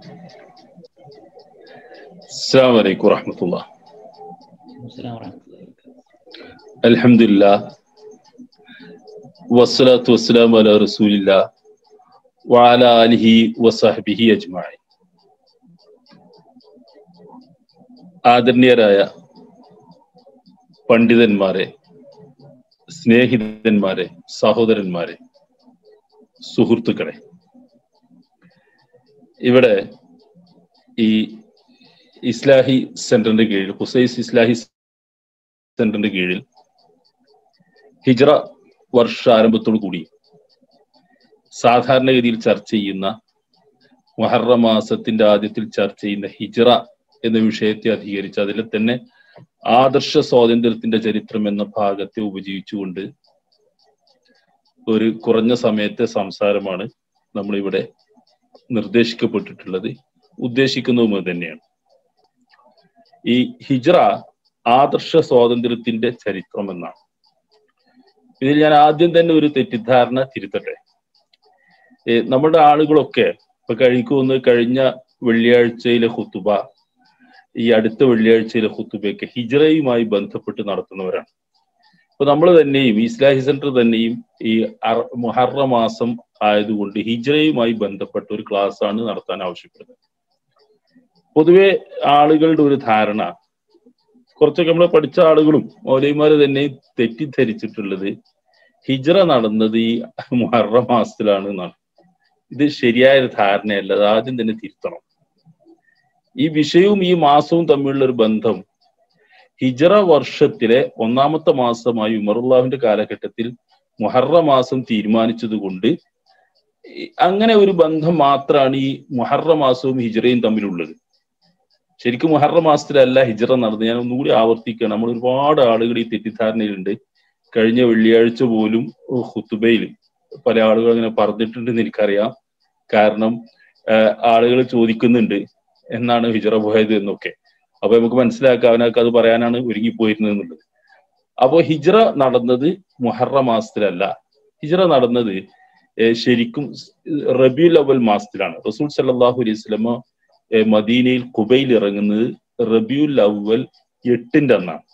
السلام عليكم ورحمة الله السلام ورحمة الله وبركاته الحمد لله والصلاة والسلام على رسول الله وعلى آله وصحبه أجمعين ആദരണീയരായ പണ്ഡിതന്മാരെ സ്നേഹിതന്മാരെ സഹോദരന്മാരെ സുഹൃത്തുക്കളെ ഇവിടെ ഈ ഇസ്ലാഹി സെന്ററിന്റെ കീഴിൽ ഹുസൈസ് ഇസ്ലാഹി സെന്ററിന്റെ കീഴിൽ ഹിജ്റ വർഷാരംഭത്തോടു കൂടി സാധാരണഗതിയിൽ ചർച്ച ചെയ്യുന്ന മുഹറ മാസത്തിന്റെ ആദ്യത്തിൽ ചർച്ച ചെയ്യുന്ന ഹിജ്റ എന്ന വിഷയത്തെ അധികരിച്ച് അതിൽ തന്നെ ആദർശ സ്വാതന്ത്ര്യത്തിന്റെ ചരിത്രം എന്ന ഭാഗത്തെ ഉപജീവിച്ചുകൊണ്ട് ഒരു കുറഞ്ഞ സമയത്തെ സംസാരമാണ് നമ്മളിവിടെ നിർദ്ദേശിക്കപ്പെട്ടിട്ടുള്ളത് ഉദ്ദേശിക്കുന്നതും അത് തന്നെയാണ് ഈ ഹിജ്റ ആദർശ സ്വാതന്ത്ര്യത്തിന്റെ ചരിത്രം എന്നാണ് ഇതിൽ ഞാൻ ആദ്യം തന്നെ ഒരു തെറ്റിദ്ധാരണ തിരുത്തട്ടെ ഏ, നമ്മുടെ ആളുകളൊക്കെ ഇപ്പൊ കഴിക്കുന്ന കഴിഞ്ഞ വെള്ളിയാഴ്ചയിലെ ഹുത്തുബ ഈ അടുത്ത വെള്ളിയാഴ്ചയിലെ ഹുത്തുബയൊക്കെ ഹിജ്റയുമായി ബന്ധപ്പെട്ട് നടത്തുന്നവരാണ് ഇപ്പൊ നമ്മൾ തന്നെയും ഈ ഇസ്ലാഹി സെന്റർ തന്നെയും ഈ അറ- മുഹറ മാസം ആയതുകൊണ്ട് ഹിജ്റയുമായി ബന്ധപ്പെട്ട ഒരു ക്ലാസ് ആണ് നടത്താൻ ആവശ്യപ്പെടുന്നത് പൊതുവെ ആളുകളുടെ ഒരു ധാരണ കുറച്ചൊക്കെ നമ്മൾ പഠിച്ച ആളുകളും മൗലൈമാര് തന്നെ തെറ്റിദ്ധരിച്ചിട്ടുള്ളത് ഹിജ്റ നടന്നത് ഈ മുഹറ മാസത്തിലാണ് എന്നാണ് ഇത് ശരിയായ ഒരു ധാരണയല്ല അത് ആദ്യം തന്നെ തിരുത്തണം ഈ വിഷയവും ഈ മാസവും തമ്മിലുള്ള ഒരു ബന്ധം ഹിജ്റ വർഷത്തിലെ ഒന്നാമത്തെ മാസമായി ഉമറുല്ലാഹിന്റെ കാലഘട്ടത്തിൽ മുഹറ മാസം തീരുമാനിച്ചത് കൊണ്ട് ഈ അങ്ങനെ ഒരു ബന്ധം മാത്രമാണ് ഈ മുഹറ മാസവും ഹിജ്റയും തമ്മിലുള്ളത് ശരിക്കും മുഹറ മാസത്തിലല്ല ഹിജ്റ നടന്നത് ഞാൻ ഒന്നുകൂടി ആവർത്തിക്കുകയാണ് നമ്മൾ ഒരുപാട് ആളുകൾ ഈ തെറ്റിദ്ധാരണയിലുണ്ട് കഴിഞ്ഞ വെള്ളിയാഴ്ച പോലും ഹുത്തുബയിൽ പല ആളുകൾ അങ്ങനെ പറഞ്ഞിട്ടുണ്ടെന്ന് എനിക്കറിയാം കാരണം ആളുകൾ ചോദിക്കുന്നുണ്ട് എന്നാണ് ഹിജ്റ പോയത് എന്നൊക്കെ അപ്പൊ നമുക്ക് മനസ്സിലാക്കാം അവനൊക്കെ അത് പറയാനാണ് ഒരുങ്ങിപ്പോയിരുന്നത് എന്നുള്ളത് അപ്പോ ഹിജ്റ നടന്നത് മുഹറ മാസത്തിലല്ല ഹിജ്റ നടന്നത് ഏർ ശരിക്കും റബിയുൽ അവൽ മാസത്തിലാണ് റസൂൽ സല്ലല്ലാഹു അലൈഹി വസല്ലമ ഏർ മദീനയിൽ കുബയിൽ ഇറങ്ങുന്നത് റബിയുൽ അവൽ എട്ടിന്റെ അന്നാണ്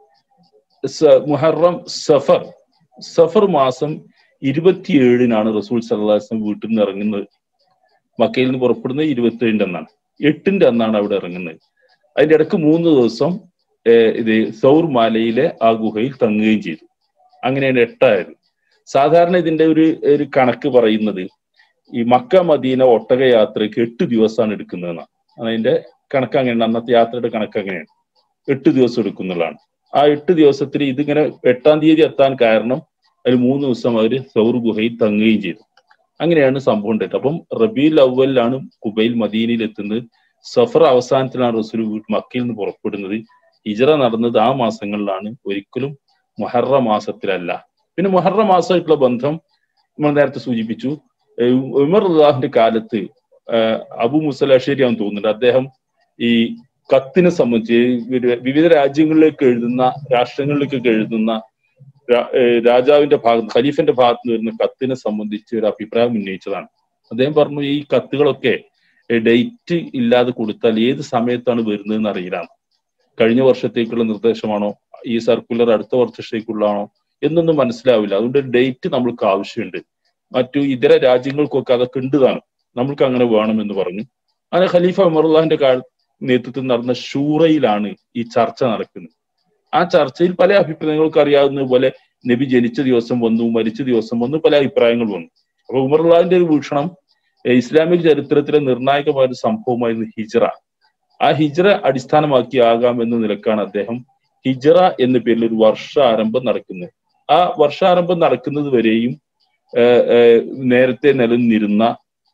സ- മുഹറം സഫർ സഫർ മാസം ഇരുപത്തിയേഴിനാണ് റസൂൽ സല്ലല്ലാഹു അലൈഹി വസല്ലം വീട്ടിൽ നിന്ന് ഇറങ്ങുന്നത് മക്കയിൽ നിന്ന് പുറപ്പെടുന്നത് ഇരുപത്തിയേഴിന്റെ അന്നാണ് എട്ടിന്റെ അന്നാണ് അവിടെ ഇറങ്ങുന്നത് അതിന്റെ ഇടക്ക് മൂന്ന് ദിവസം ഏർ ഇത് സൗർ മാലയിലെ ആ ഗുഹയിൽ തങ്ങുകയും ചെയ്തു അങ്ങനെയാണ് എട്ടായത് സാധാരണ ഇതിന്റെ ഒരു ഒരു കണക്ക് പറയുന്നത് ഈ മക്ക മദീന ഒട്ടക യാത്രയ്ക്ക് എട്ട് ദിവസമാണ് എടുക്കുന്നതെന്നാണ് അതിന്റെ കണക്ക് അങ്ങനെയാണ് അന്നത്തെ യാത്രയുടെ കണക്ക് അങ്ങനെയാണ് എട്ട് ദിവസം എടുക്കുന്നുള്ളതാണ് ആ എട്ട് ദിവസത്തിൽ ഇതിങ്ങനെ എട്ടാം തീയതി എത്താൻ കാരണം അതിൽ മൂന്ന് ദിവസം അവർ സൗർ ഗുഹയിൽ തങ്ങുകയും ചെയ്തു അങ്ങനെയാണ് സംഭവം ഉണ്ടായത് അപ്പം റബീൽ അവലിലാണ് കുബൈൽ മദീനയിൽ എത്തുന്നത് സഫർ അവസാനത്തിലാണ് റസൂൽ വീട്ട് മക്കയിൽ നിന്ന് പുറപ്പെടുന്നത് ഹിജറ നടന്നത് ആ മാസങ്ങളിലാണ് ഒരിക്കലും മുഹറ മാസത്തിലല്ല പിന്നെ മുഹറ മാസമായിട്ടുള്ള ബന്ധം നമ്മൾ നേരത്തെ സൂചിപ്പിച്ചു ഏഹ് ഉമർ അള്ളാഹിന്റെ കാലത്ത് ആഹ് അബു മുസലാശ്ശേരി ആണെന്ന് തോന്നുന്നുണ്ട് അദ്ദേഹം ഈ കത്തിനെ സംബന്ധിച്ച് ഒരു വിവിധ രാജ്യങ്ങളിലേക്ക് എഴുതുന്ന രാഷ്ട്രങ്ങളിലേക്കൊക്കെ എഴുതുന്ന രാ- ഏഹ് രാജാവിന്റെ ഭാഗത്ത് ഖലീഫന്റെ ഭാഗത്ത് നിന്ന് വരുന്ന കത്തിനെ സംബന്ധിച്ച് ഒരു അഭിപ്രായം ഉന്നയിച്ചതാണ് അദ്ദേഹം പറഞ്ഞു ഈ കത്തുകളൊക്കെ ഡേറ്റ് ഇല്ലാതെ കൊടുത്താൽ ഏത് സമയത്താണ് വരുന്നതെന്ന് അറിയില്ല കഴിഞ്ഞ വർഷത്തേക്കുള്ള നിർദ്ദേശമാണോ ഈ സർക്കുലർ അടുത്ത വർഷത്തേക്കുള്ളതാണോ എന്നൊന്നും മനസ്സിലാവില്ല അതുകൊണ്ട് ഡേറ്റ് നമ്മൾക്ക് ആവശ്യമുണ്ട് മറ്റു ഇതര രാജ്യങ്ങൾക്കൊക്കെ അതൊക്കെ ഉണ്ടതാണ് നമ്മൾക്ക് അങ്ങനെ വേണമെന്ന് പറഞ്ഞു അങ്ങനെ ഖലീഫ ഉമറുല്ലാഹിന്റെ കാല നേതൃത്വത്തിൽ നടന്ന ഷൂറയിലാണ് ഈ ചർച്ച നടക്കുന്നത് ആ ചർച്ചയിൽ പല അഭിപ്രായങ്ങൾക്ക് അറിയാവുന്ന പോലെ നബി ജനിച്ച ദിവസം വന്നു മരിച്ച ദിവസം വന്നു പല അഭിപ്രായങ്ങൾ വന്നു അപ്പൊ ഉമറുല്ലാഹിന്റെ ഒരു വീക്ഷണം ഏഹ് ഇസ്ലാമിക ചരിത്രത്തിലെ നിർണായകമായ ഒരു സംഭവമായിരുന്നു ഹിജ്റ ആ ഹിജ്റ അടിസ്ഥാനമാക്കി ആകാം എന്ന നിലക്കാണ് അദ്ദേഹം ഹിജ്റ എന്ന പേരിൽ ഒരു വർഷാരംഭം നടക്കുന്നത് ആ വർഷാരംഭം നടക്കുന്നത് വരെയും ഏഹ് ഏഹ് നേരത്തെ നിലനിന്നിരുന്ന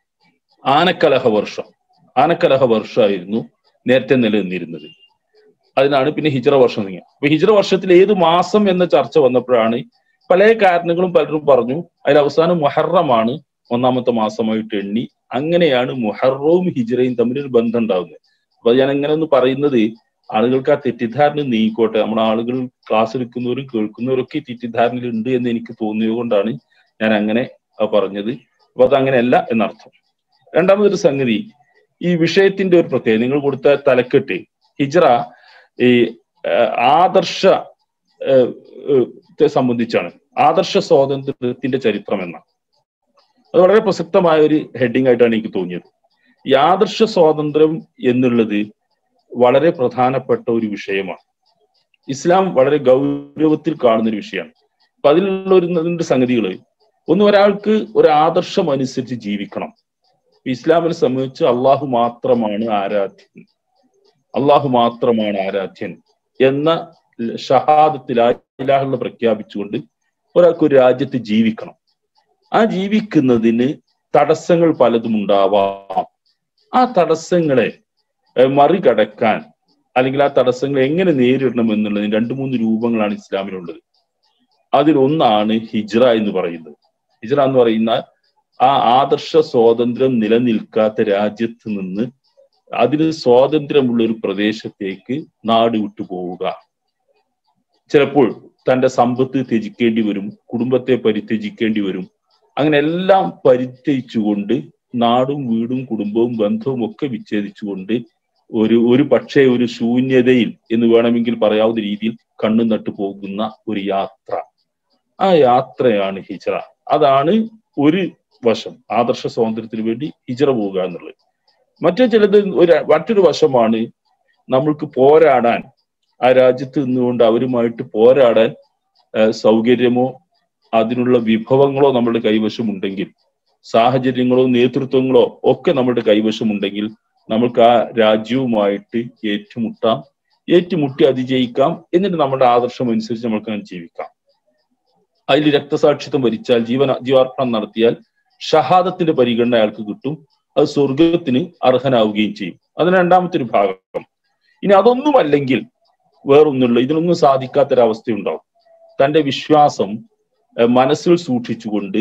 ആനക്കലഹ വർഷം ആനക്കലഹ വർഷമായിരുന്നു നേരത്തെ നിലനിന്നിരുന്നത് അതിനാണ് പിന്നെ ഹിജ്റ വർഷം നീങ്ങുക അപ്പൊ ഹിജ്റ വർഷത്തിൽ ഏത് മാസം എന്ന ചർച്ച വന്നപ്പോഴാണ് പല കാരണങ്ങളും പലരും പറഞ്ഞു അതിൽ അവസാനം മുഹറമാണ് ഒന്നാമത്തെ മാസമായിട്ട് എണ്ണി അങ്ങനെയാണ് മുഹറവും ഹിജ്റയും തമ്മിൽ ഒരു ബന്ധം ഉണ്ടാകുന്നത് അപ്പൊ ഞാൻ എങ്ങനെ ഒന്ന് പറയുന്നത് ആളുകൾക്ക് ആ തെറ്റിദ്ധാരണ നീങ്ങിക്കോട്ടെ നമ്മുടെ ആളുകൾ ക്ലാസ് എടുക്കുന്നവരും കേൾക്കുന്നവരും ഒക്കെ ഈ തെറ്റിദ്ധാരണയിൽ ഉണ്ട് എന്ന് എനിക്ക് തോന്നിയത് കൊണ്ടാണ് ഞാൻ അങ്ങനെ ആ പറഞ്ഞത് അപ്പൊ അത് അങ്ങനെയല്ല എന്നർത്ഥം രണ്ടാമതൊരു സംഗതി ഈ വിഷയത്തിന്റെ ഒരു പ്രത്യേകത നിങ്ങൾ കൊടുത്ത തലക്കെട്ട് ഹിജ്റ ഈ ഏഹ്, ആദർശ ഏഹ്, ഏഹ്, ത്തെ സംബന്ധിച്ചാണ് ആദർശ സ്വാതന്ത്ര്യത്തിന്റെ ചരിത്രം എന്ന അത് വളരെ പ്രസക്തമായ ഒരു ഹെഡിങ് ആയിട്ടാണ് എനിക്ക് തോന്നിയത് ഈ ആദർശ സ്വാതന്ത്ര്യം എന്നുള്ളത് വളരെ പ്രധാനപ്പെട്ട ഒരു വിഷയമാണ് ഇസ്ലാം വളരെ ഗൗരവത്തിൽ കാണുന്ന ഒരു വിഷയമാണ് അപ്പൊ അതിലുള്ള ഒരു രണ്ട് സംഗതികള് ഒന്ന് ഒരാൾക്ക് ഒരു ആദർശം അനുസരിച്ച് ജീവിക്കണം ഇസ്ലാമിനെ സംബന്ധിച്ച് അള്ളാഹു മാത്രമാണ് ആരാധ്യൻ അള്ളാഹു മാത്രമാണ് ആരാധ്യൻ എന്ന ഷഹാദത്തിൽ പ്രഖ്യാപിച്ചുകൊണ്ട് ഒരാൾക്ക് ഒരു രാജ്യത്ത് ജീവിക്കണം ആ ജീവിക്കുന്നതിന് തടസ്സങ്ങൾ പലതും ഉണ്ടാവാം ആ തടസ്സങ്ങളെ ഏഹ്, മറികടക്കാൻ അല്ലെങ്കിൽ ആ തടസ്സങ്ങളെ എങ്ങനെ നേരിടണം എന്നുള്ളതിന് രണ്ട് മൂന്ന് രൂപങ്ങളാണ് ഇസ്ലാമിലുള്ളത് അതിലൊന്നാണ് ഹിജ്റ എന്ന് പറയുന്നത് ഹിജ്റ എന്ന് പറയുന്ന ആ ആദർശ സ്വാതന്ത്ര്യം നിലനിൽക്കാത്ത രാജ്യത്ത് നിന്ന് അതിന് സ്വാതന്ത്ര്യമുള്ള ഒരു പ്രദേശത്തേക്ക് നാട് വിട്ടു പോവുക ചിലപ്പോൾ തന്റെ സമ്പത്ത് ത്യജിക്കേണ്ടി വരും കുടുംബത്തെ പരിത്യജിക്കേണ്ടി വരും അങ്ങനെ എല്ലാം പരിത്യജിച്ചുകൊണ്ട് നാടും വീടും കുടുംബവും ബന്ധവും ഒക്കെ വിച്ഛേദിച്ചുകൊണ്ട് ഒരു ഒരു പക്ഷേ ഒരു ശൂന്യതയിൽ എന്ന് വേണമെങ്കിൽ പറയാവുന്ന രീതിയിൽ കണ്ണു നട്ടു പോകുന്ന ഒരു യാത്ര ആ യാത്രയാണ് ഹിജറ അതാണ് ഒരു വശം ആദർശ സ്വാതന്ത്ര്യത്തിന് വേണ്ടി ഹിജറ പോവുക എന്നുള്ളത് മറ്റു ചിലത് ഒരു മറ്റൊരു വശമാണ് നമ്മൾക്ക് പോരാടാൻ ആ രാജ്യത്ത് നിന്നുകൊണ്ട് അവരുമായിട്ട് പോരാടാൻ ഏഹ്, സൗകര്യമോ അതിനുള്ള വിഭവങ്ങളോ നമ്മുടെ കൈവശമുണ്ടെങ്കിൽ സാഹചര്യങ്ങളോ നേതൃത്വങ്ങളോ ഒക്കെ നമ്മുടെ കൈവശമുണ്ടെങ്കിൽ നമുക്ക് ആ രാജ്യവുമായിട്ട് ഏറ്റുമുട്ടാം ഏറ്റുമുട്ടി അതിജയിക്കാം എന്നിട്ട് നമ്മുടെ ആദർശം അനുസരിച്ച് നമുക്ക് അങ്ങനെ ജീവിക്കാം അതിൽ രക്തസാക്ഷിത്വം വരിച്ചാൽ ജീവന ജീവാർപ്പണം നടത്തിയാൽ ഷഹാദത്തിന്റെ പരിഗണന അയാൾക്ക് കിട്ടും അത് സ്വർഗത്തിന് അർഹനാവുകയും ചെയ്യും അതിന് രണ്ടാമത്തെ ഒരു ഭാഗം ഇനി അതൊന്നും അല്ലെങ്കിൽ വേറൊന്നുള്ള ഇതിനൊന്നും സാധിക്കാത്തൊരവസ്ഥയുണ്ടാവും തന്റെ വിശ്വാസം ഏഹ്, മനസ്സിൽ സൂക്ഷിച്ചുകൊണ്ട്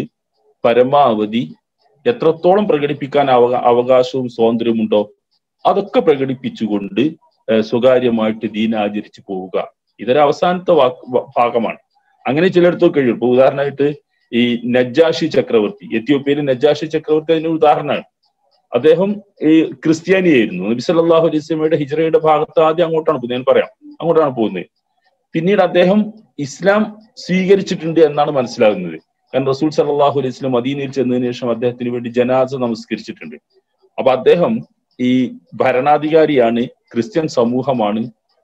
പരമാവധി എത്രത്തോളം പ്രകടിപ്പിക്കാൻ അവകാ അവകാശവും സ്വാതന്ത്ര്യവും ഉണ്ടോ അതൊക്കെ പ്രകടിപ്പിച്ചുകൊണ്ട് ഏഹ്, സ്വകാര്യമായിട്ട് ദീൻ ആചരിച്ചു പോവുക ഇതൊരു അവസാനത്തെ വാക്ക് വ- ഭാഗമാണ് അങ്ങനെ ചിലയിടത്തൊക്കെ കഴിയും ഇപ്പൊ ഉദാഹരണമായിട്ട് ഈ നജാഷി ചക്രവർത്തി എത്യോപ്യയിലെ നജാഷി ചക്രവർത്തി അതിന് ഉദാഹരണമാണ് അദ്ദേഹം ഈ ക്രിസ്ത്യാനിയായിരുന്നു നബി സല്ലല്ലാഹു അലൈഹി വസല്ലമയുടെ ഹിജ്റയുടെ ഭാഗത്ത് ആദ്യം അങ്ങോട്ടാണ് പോകുന്നത് ഞാൻ പറയാം അങ്ങോട്ടാണ് പോകുന്നത് പിന്നീട് അദ്ദേഹം ഇസ്ലാം സ്വീകരിച്ചിട്ടുണ്ട് എന്നാണ് മനസ്സിലാകുന്നത് കാരണം റസൂൽ സല്ലല്ലാഹു അലൈഹി വസല്ലം മദീനയിൽ ചെന്നതിന് ശേഷം അദ്ദേഹത്തിന് വേണ്ടി ജനാസ നമസ്കരിച്ചിട്ടുണ്ട് അപ്പൊ അദ്ദേഹം ഈ ഭരണാധികാരിയാണ് ക്രിസ്ത്യൻ സമൂഹമാണ്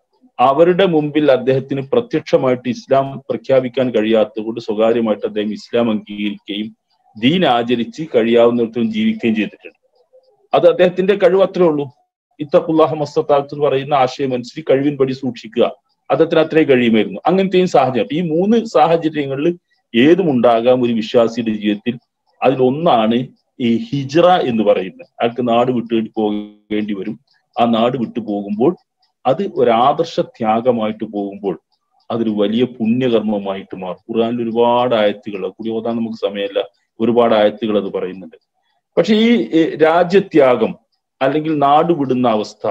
അവരുടെ മുമ്പിൽ അദ്ദേഹത്തിന് പ്രത്യക്ഷമായിട്ട് ഇസ്ലാം പ്രഖ്യാപിക്കാൻ കഴിയാത്തതുകൊണ്ട് സ്വകാര്യമായിട്ട് അദ്ദേഹം ഇസ്ലാം അംഗീകരിക്കുകയും ദീൻ ആചരിച്ച് കഴിയാവുന്നിടത്തോളം ജീവിക്കുകയും ചെയ്തിട്ടുണ്ട് അത് അദ്ദേഹത്തിന്റെ കഴിവ് അത്രേ ഉള്ളൂ ഇത്തഖുല്ലാഹ മസ്തത്താത്ത് എന്ന് പറയുന്ന ആശയം അനുസരിച്ച് കഴിവിൻപടി സൂക്ഷിക്കുക അദ്ദേഹത്തിന് അത്രേ കഴിയുമായിരുന്നു അങ്ങനത്തെയും സാഹചര്യം ഈ മൂന്ന് സാഹചര്യങ്ങളിൽ ഏതും ഉണ്ടാകാം ഒരു വിശ്വാസിയുടെ ജീവിതത്തിൽ അതിലൊന്നാണ് ഈ ഹിജ്റ എന്ന് പറയുന്നത് അയാൾക്ക് നാട് വിട്ടു പോകേണ്ടി വരും ആ നാട് വിട്ടു പോകുമ്പോൾ അത് ഒരു ആദർശ ത്യാഗമായിട്ട് പോകുമ്പോൾ അതൊരു വലിയ പുണ്യകർമ്മമായിട്ട് മാറും ഖുർആനിൽ ഒരുപാട് ആയത്തുകൾ കൂടി ഓതാൻ നമുക്ക് സമയമല്ല ഒരുപാട് ആയത്തുകൾ അത് പറയുന്നുണ്ട് പക്ഷെ ഈ ഏഹ്, രാജ്യത്യാഗം അല്ലെങ്കിൽ നാട് വിടുന്ന അവസ്ഥ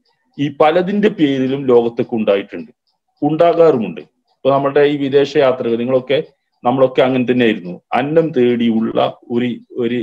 ഈ പലതിന്റെ പേരിലും ലോകത്തൊക്കെ ഉണ്ടായിട്ടുണ്ട് ഉണ്ടാകാറുമുണ്ട് ഇപ്പൊ നമ്മുടെ ഈ വിദേശ യാത്രകൾ നിങ്ങളൊക്കെ നമ്മളൊക്കെ അങ്ങനെ തന്നെയായിരുന്നു അന്നം തേടിയുള്ള ഒരു ഒരു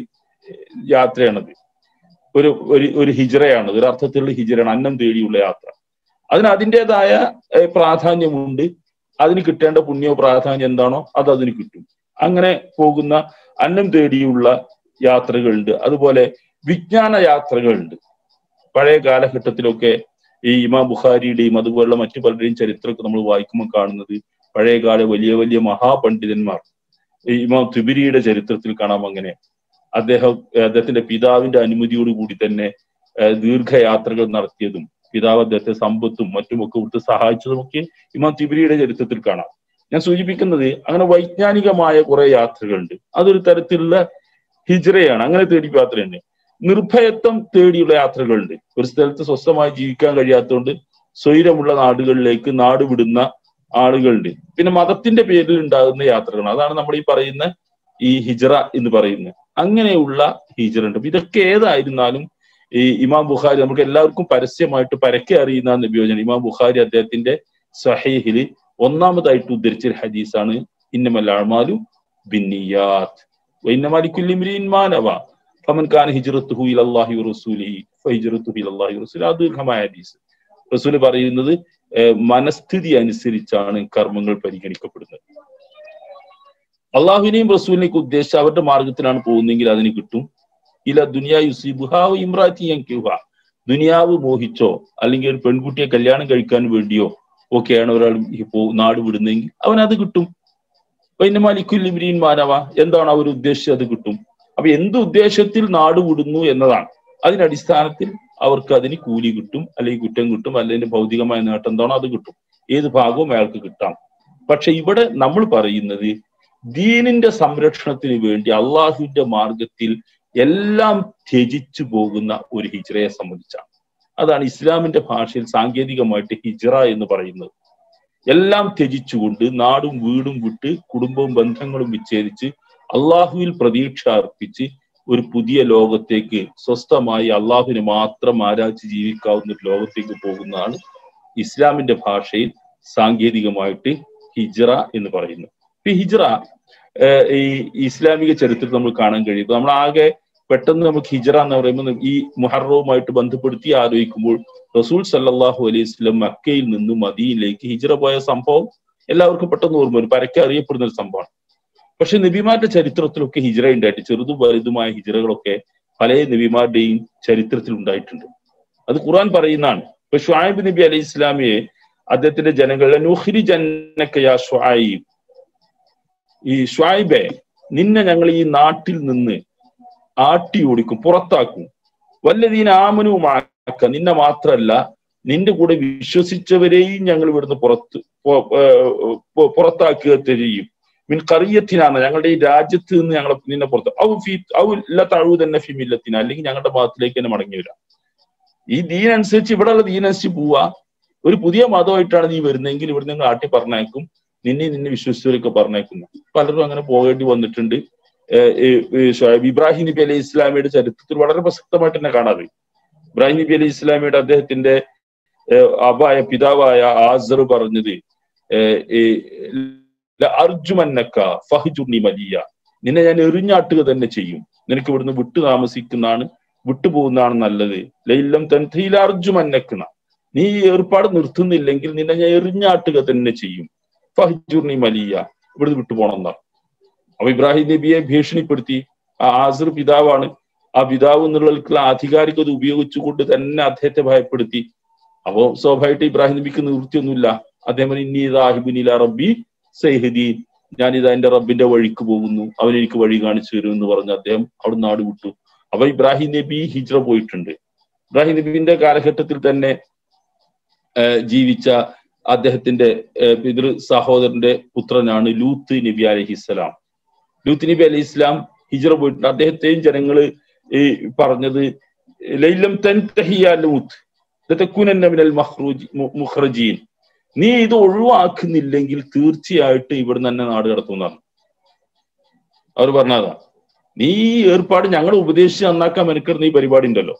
യാത്രയാണത് ഒരു ഒരു ഒരു ഹിജറയാണ് ഒരു അർത്ഥത്തിലുള്ള ഹിജറയാണ് അന്നം തേടിയുള്ള യാത്ര അതിന് അതിൻ്റെതായ ഏഹ്, പ്രാധാന്യമുണ്ട് അതിന് കിട്ടേണ്ട പുണ്യോ പ്രാധാന്യം എന്താണോ അത് അതിന് കിട്ടും അങ്ങനെ പോകുന്ന അന്നം തേടിയുള്ള യാത്രകളുണ്ട് അതുപോലെ വിജ്ഞാന യാത്രകളുണ്ട് പഴയ കാലഘട്ടത്തിലൊക്കെ ഈ ഇമാം ബുഖാരിയുടെയും അതുപോലുള്ള മറ്റു പലരുടെയും ചരിത്രമൊക്കെ നമ്മൾ വായിക്കുമ്പോൾ കാണുന്നത് പഴയകാല വലിയ വലിയ മഹാപണ്ഡിതന്മാർ ഈ ഇമാം തുബിരിയുടെ ചരിത്രത്തിൽ കാണാം അങ്ങനെ അദ്ദേഹം അദ്ദേഹത്തിന്റെ പിതാവിന്റെ അനുമതിയോട് കൂടി തന്നെ ഏഹ്, ദീർഘയാത്രകൾ നടത്തിയതും പിതാവ് അദ്ദേഹത്തെ സമ്പത്തും മറ്റുമൊക്കെ കൊടുത്ത് സഹായിച്ചതുമൊക്കെ ഇമാം തിബിരിയുടെ ചരിത്രത്തിൽ കാണാം ഞാൻ സൂചിപ്പിക്കുന്നത് അങ്ങനെ വൈജ്ഞാനികമായ കുറെ യാത്രകളുണ്ട് അതൊരു തരത്തിലുള്ള ഹിജ്റയാണ് അങ്ങനെ തേടി യാത്രയുണ്ട് നിർഭയത്വം തേടിയുള്ള യാത്രകളുണ്ട് ഒരു സ്ഥലത്ത് സ്വസ്ഥമായി ജീവിക്കാൻ കഴിയാത്തതുകൊണ്ട് സ്വൈരമുള്ള നാടുകളിലേക്ക് നാട് വിടുന്ന ആളുകളുണ്ട് പിന്നെ മതത്തിന്റെ പേരിൽ ഉണ്ടാകുന്ന യാത്രകളാണ് അതാണ് നമ്മൾ ഈ പറയുന്ന ഈ ഹിജ്റ എന്ന് പറയുന്നത് അങ്ങനെയുള്ള ഹിജ്റ ഉണ്ട് അപ്പൊ ഇതൊക്കെ ഏതായിരുന്നാലും ഈ ഇമാം ബുഖാരി നമുക്ക് എല്ലാവർക്കും പരസ്യമായിട്ട് പരക്കെ അറിയുന്ന നബിയോജന ഇമാം ബുഖാരി അദ്ദേഹത്തിന്റെ സഹീഹില് ഒന്നാമതായിട്ട് ഉദ്ധരിച്ച ഒരു ഹദീസാണ് ഇന്നമൽ അഴ്മാലു ബിന്നിയാത്ത് ഇന്നമാലിക്കുല്ലിമിരിൻ മാനവ ഫമൻ ഖാൻ ഹിജ്റത്തുഹു ഇലല്ലാഹി വറസൂലിഹി ഫഹിജ്റത്തുഹു ഇലല്ലാഹി വറസൂലി അത് ദീർഘമായ ഹദീസ് റസൂൽ പറയുന്നത് ഏഹ്, മനസ്ഥിതി അനുസരിച്ചാണ് കർമ്മങ്ങൾ പരിഗണിക്കപ്പെടുന്നത് അള്ളാഹുവിനെയും റസൂലിനെയും ഉദ്ദേശിച്ച് അവരുടെ മാർഗത്തിലാണ് പോകുന്നതെങ്കിൽ അതിന് കിട്ടും ഇല ദുനിയാ യുസീബുഹാവ് ഇമ്രാത്തി യൻകിഹ ദുനിയാവ് മോഹിച്ചോ അല്ലെങ്കിൽ ഒരു പെൺകുട്ടിയെ കല്യാണം കഴിക്കാൻ വേണ്ടിയോ ഒക്കെയാണ് ഒരാൾ ഈ പോ- നാട് വിടുന്നതെങ്കിൽ അവൻ അത് കിട്ടും പിന്നെ മലിക്കുൽ ഇബ്രീൻ മാനവ എന്താണ് അവർ ഉദ്ദേശിച്ചത് അത് കിട്ടും അപ്പൊ എന്ത് ഉദ്ദേശത്തിൽ നാട് വിടുന്നു എന്നതാണ് അതിന്റെ അടിസ്ഥാനത്തിൽ അവർക്ക് അതിന് കൂലി കിട്ടും അല്ലെങ്കിൽ കുറ്റം കിട്ടും അല്ലെങ്കിൽ ഭൗതികമായ നേട്ടം എന്താണോ അത് കിട്ടും ഏത് ഭാഗവും അയാൾക്ക് കിട്ടാം പക്ഷെ ഇവിടെ നമ്മൾ പറയുന്നത് ദീനിന്റെ സംരക്ഷണത്തിന് വേണ്ടി അള്ളാഹുവിന്റെ മാർഗത്തിൽ എല്ലാം ത്യജിച്ചു പോകുന്ന ഒരു ഹിജ്റയെ സംബന്ധിച്ചാണ് അതാണ് ഇസ്ലാമിന്റെ ഭാഷയിൽ സാങ്കേതികമായിട്ട് ഹിജ്റ എന്ന് പറയുന്നത് എല്ലാം ത്യജിച്ചുകൊണ്ട് നാടും വീടും വിട്ട് കുടുംബവും ബന്ധങ്ങളും വിച്ഛേദിച്ച് അള്ളാഹുവിൽ പ്രതീക്ഷ അർപ്പിച്ച് ഒരു പുതിയ ലോകത്തേക്ക് സ്വസ്ഥമായി അള്ളാഹുവിനെ മാത്രം ആരാധിച്ച് ജീവിക്കാവുന്ന ഒരു ലോകത്തേക്ക് പോകുന്നതാണ് ഇസ്ലാമിന്റെ ഭാഷയിൽ സാങ്കേതികമായിട്ട് ഹിജ്റ എന്ന് പറയുന്നത് ഇപ്പൊ ഹിജ്റ ഏഹ്, ഈ ഇസ്ലാമിക ചരിത്രത്തിൽ നമ്മൾ കാണാൻ കഴിയും നമ്മൾ ആകെ പെട്ടെന്ന് നമുക്ക് ഹിജ്റ എന്ന് പറയുമ്പോൾ ഈ മുഹറവുമായിട്ട് ബന്ധപ്പെടുത്തി ആലോചിക്കുമ്പോൾ റസൂൽ സല്ലല്ലാഹു അലൈഹി വസല്ലം മക്കയിൽ നിന്ന് മദീനിലേക്ക് ഹിജ്റ പോയ സംഭവം എല്ലാവർക്കും പെട്ടെന്ന് ഓർമ്മ വരും പരക്കെ അറിയപ്പെടുന്ന ഒരു സംഭവമാണ് പക്ഷെ നബിമാരുടെ ചരിത്രത്തിലൊക്കെ ഹിജ്റ ഉണ്ടായിട്ട് ചെറുതും വലുതുമായ ഹിജ്റകളൊക്കെ പല നബിമാരുടെയും ചരിത്രത്തിൽ ഉണ്ടായിട്ടുണ്ട് അത് ഖുർആൻ പറയുന്നതാണ് ഇപ്പൊ ഷുആയിബ് നബി അലൈഹി ഇസ്ലാമിയെ അദ്ദേഹത്തിന്റെ ജനങ്ങളെ നുഹ്രി ജന്നക്കയാ ഷുആയിബ് ഈ ഷുആയിബെ നിന്നെ ഞങ്ങൾ ഈ നാട്ടിൽ നിന്ന് ആട്ടി ഓടിക്കും പുറത്താക്കും വല്ലതീന ആമനുമാക്ക നിന്നെ മാത്രല്ല നിന്റെ കൂടെ വിശ്വസിച്ചവരെയും ഞങ്ങൾ ഇവിടുന്ന് പുറത്ത് പൊ- ഏർ പൊ- പുറത്താക്കുക ചെയ്യും മിൻ കറിയത്തിനാണ് ഞങ്ങളുടെ ഈ രാജ്യത്ത് നിന്ന് ഞങ്ങളെ നിന്നെ പുറത്ത് ഔ ഫി ഔ ഇല്ല തഴു തന്നെ ഫിമില്ലത്തിന് അല്ലെങ്കിൽ ഞങ്ങളുടെ ഭാഗത്തിലേക്ക് തന്നെ മടങ്ങി വരാം ഈ ദീൻ അനുസരിച്ച് ഇവിടെയുള്ള ദീൻ അനുസരിച്ച് പോവാ ഒരു പുതിയ മതമായിട്ടാണ് നീ വരുന്നതെങ്കിൽ ഇവിടെ നിങ്ങൾ ആട്ടി പറഞ്ഞേക്കും നിന്നെ നിന്നെ വിശ്വസിച്ചവരൊക്കെ പറഞ്ഞേക്കുന്നു പലരും അങ്ങനെ പോകേണ്ടി വന്നിട്ടുണ്ട് ഏഹ് ഈ ഈ ഷുഐബ് ഇബ്രാഹിം നബി അലൈഹി ഇസ്ലാമിയുടെ ചരിത്രത്തിൽ വളരെ പ്രസക്തമായിട്ട് തന്നെ കാണാതെ ഇബ്രാഹിം നബി അലൈഹി ഇസ്ലാമിയുടെ അദ്ദേഹത്തിന്റെ ഏഹ് അബായ പിതാവായ ആസർ പറഞ്ഞത് ഏഹ് ഈ അർജുമന്നക്ക ഫഹ്ജുർണി മലിയ നിന്നെ ഞാൻ എറിഞ്ഞാട്ടുക തന്നെ ചെയ്യും നിനക്ക് ഇവിടുന്ന് വിട്ടു താമസിക്കുന്നതാണ് വിട്ടുപോകുന്നതാണ് നല്ലത് ലൈലം തൻഥീല അർജുമന്നക്കുന്ന നീ ഈ ഏർപ്പാട് നിർത്തുന്നില്ലെങ്കിൽ നിന്നെ ഞാൻ എറിഞ്ഞാട്ടുക തന്നെ ചെയ്യും ഫഹ്ജുർണി മലിയ ഇവിടുന്ന് വിട്ടുപോകണം എന്നാണ് അപ്പൊ ഇബ്രാഹിം നബിയെ ഭീഷണിപ്പെടുത്തി ആ ആസിർ പിതാവാണ് ആ പിതാവ് എന്നുള്ളവർക്കുള്ള ആധികാരികത ഉപയോഗിച്ചുകൊണ്ട് തന്നെ അദ്ദേഹത്തെ ഭയപ്പെടുത്തി അപ്പോ സ്വാഭാവികമായിട്ട് ഇബ്രാഹിം നബിക്ക് നിവൃത്തിയൊന്നുമില്ല അദ്ദേഹം പറഞ്ഞു, ഇന്നി ഇതാഹിബുനില റബ്ബി സൈഹദീൻ ഞാനിതാ എന്റെ റബ്ബിന്റെ വഴിക്ക് പോകുന്നു അവൻ എനിക്ക് വഴി കാണിച്ചു തരും എന്ന് പറഞ്ഞ് അദ്ദേഹം അവിടെ നാട് വിട്ടു അപ്പൊ ഇബ്രാഹിം നബി ഹിജ്റ പോയിട്ടുണ്ട് ഇബ്രാഹിം നബിന്റെ കാലഘട്ടത്തിൽ തന്നെ ഏഹ് ജീവിച്ച അദ്ദേഹത്തിന്റെ ഏഹ് പിതൃ സഹോദരന്റെ പുത്രനാണ് ലൂത്ത് നബി അലഹിസ്സലാം ലൂത്ത് നബി അലൈഹി ഇസ്ലാം ഹിജ്റ പോയിട്ടുണ്ട് അദ്ദേഹത്തെയും ജനങ്ങള് ഈ പറഞ്ഞത് ലൈലം തൻതഹിയ ലൂത്ത് ലതകൂനന്ന മിനൽ മഖ്റൂജി മു- മുഖ്റജീൻ നീ ഇത് ഒഴിവാക്കുന്നില്ലെങ്കിൽ തീർച്ചയായിട്ടും ഇവിടെ തന്നെ നാട് കടത്തുന്നതാണ് അവർ പറഞ്ഞതാ നീ ഈ ഏർപ്പാട് ഞങ്ങൾ ഉപദേശിച്ച് നന്നാക്കാൻ മെനക്കെടുന്ന ഈ പരിപാടി ഉണ്ടല്ലോ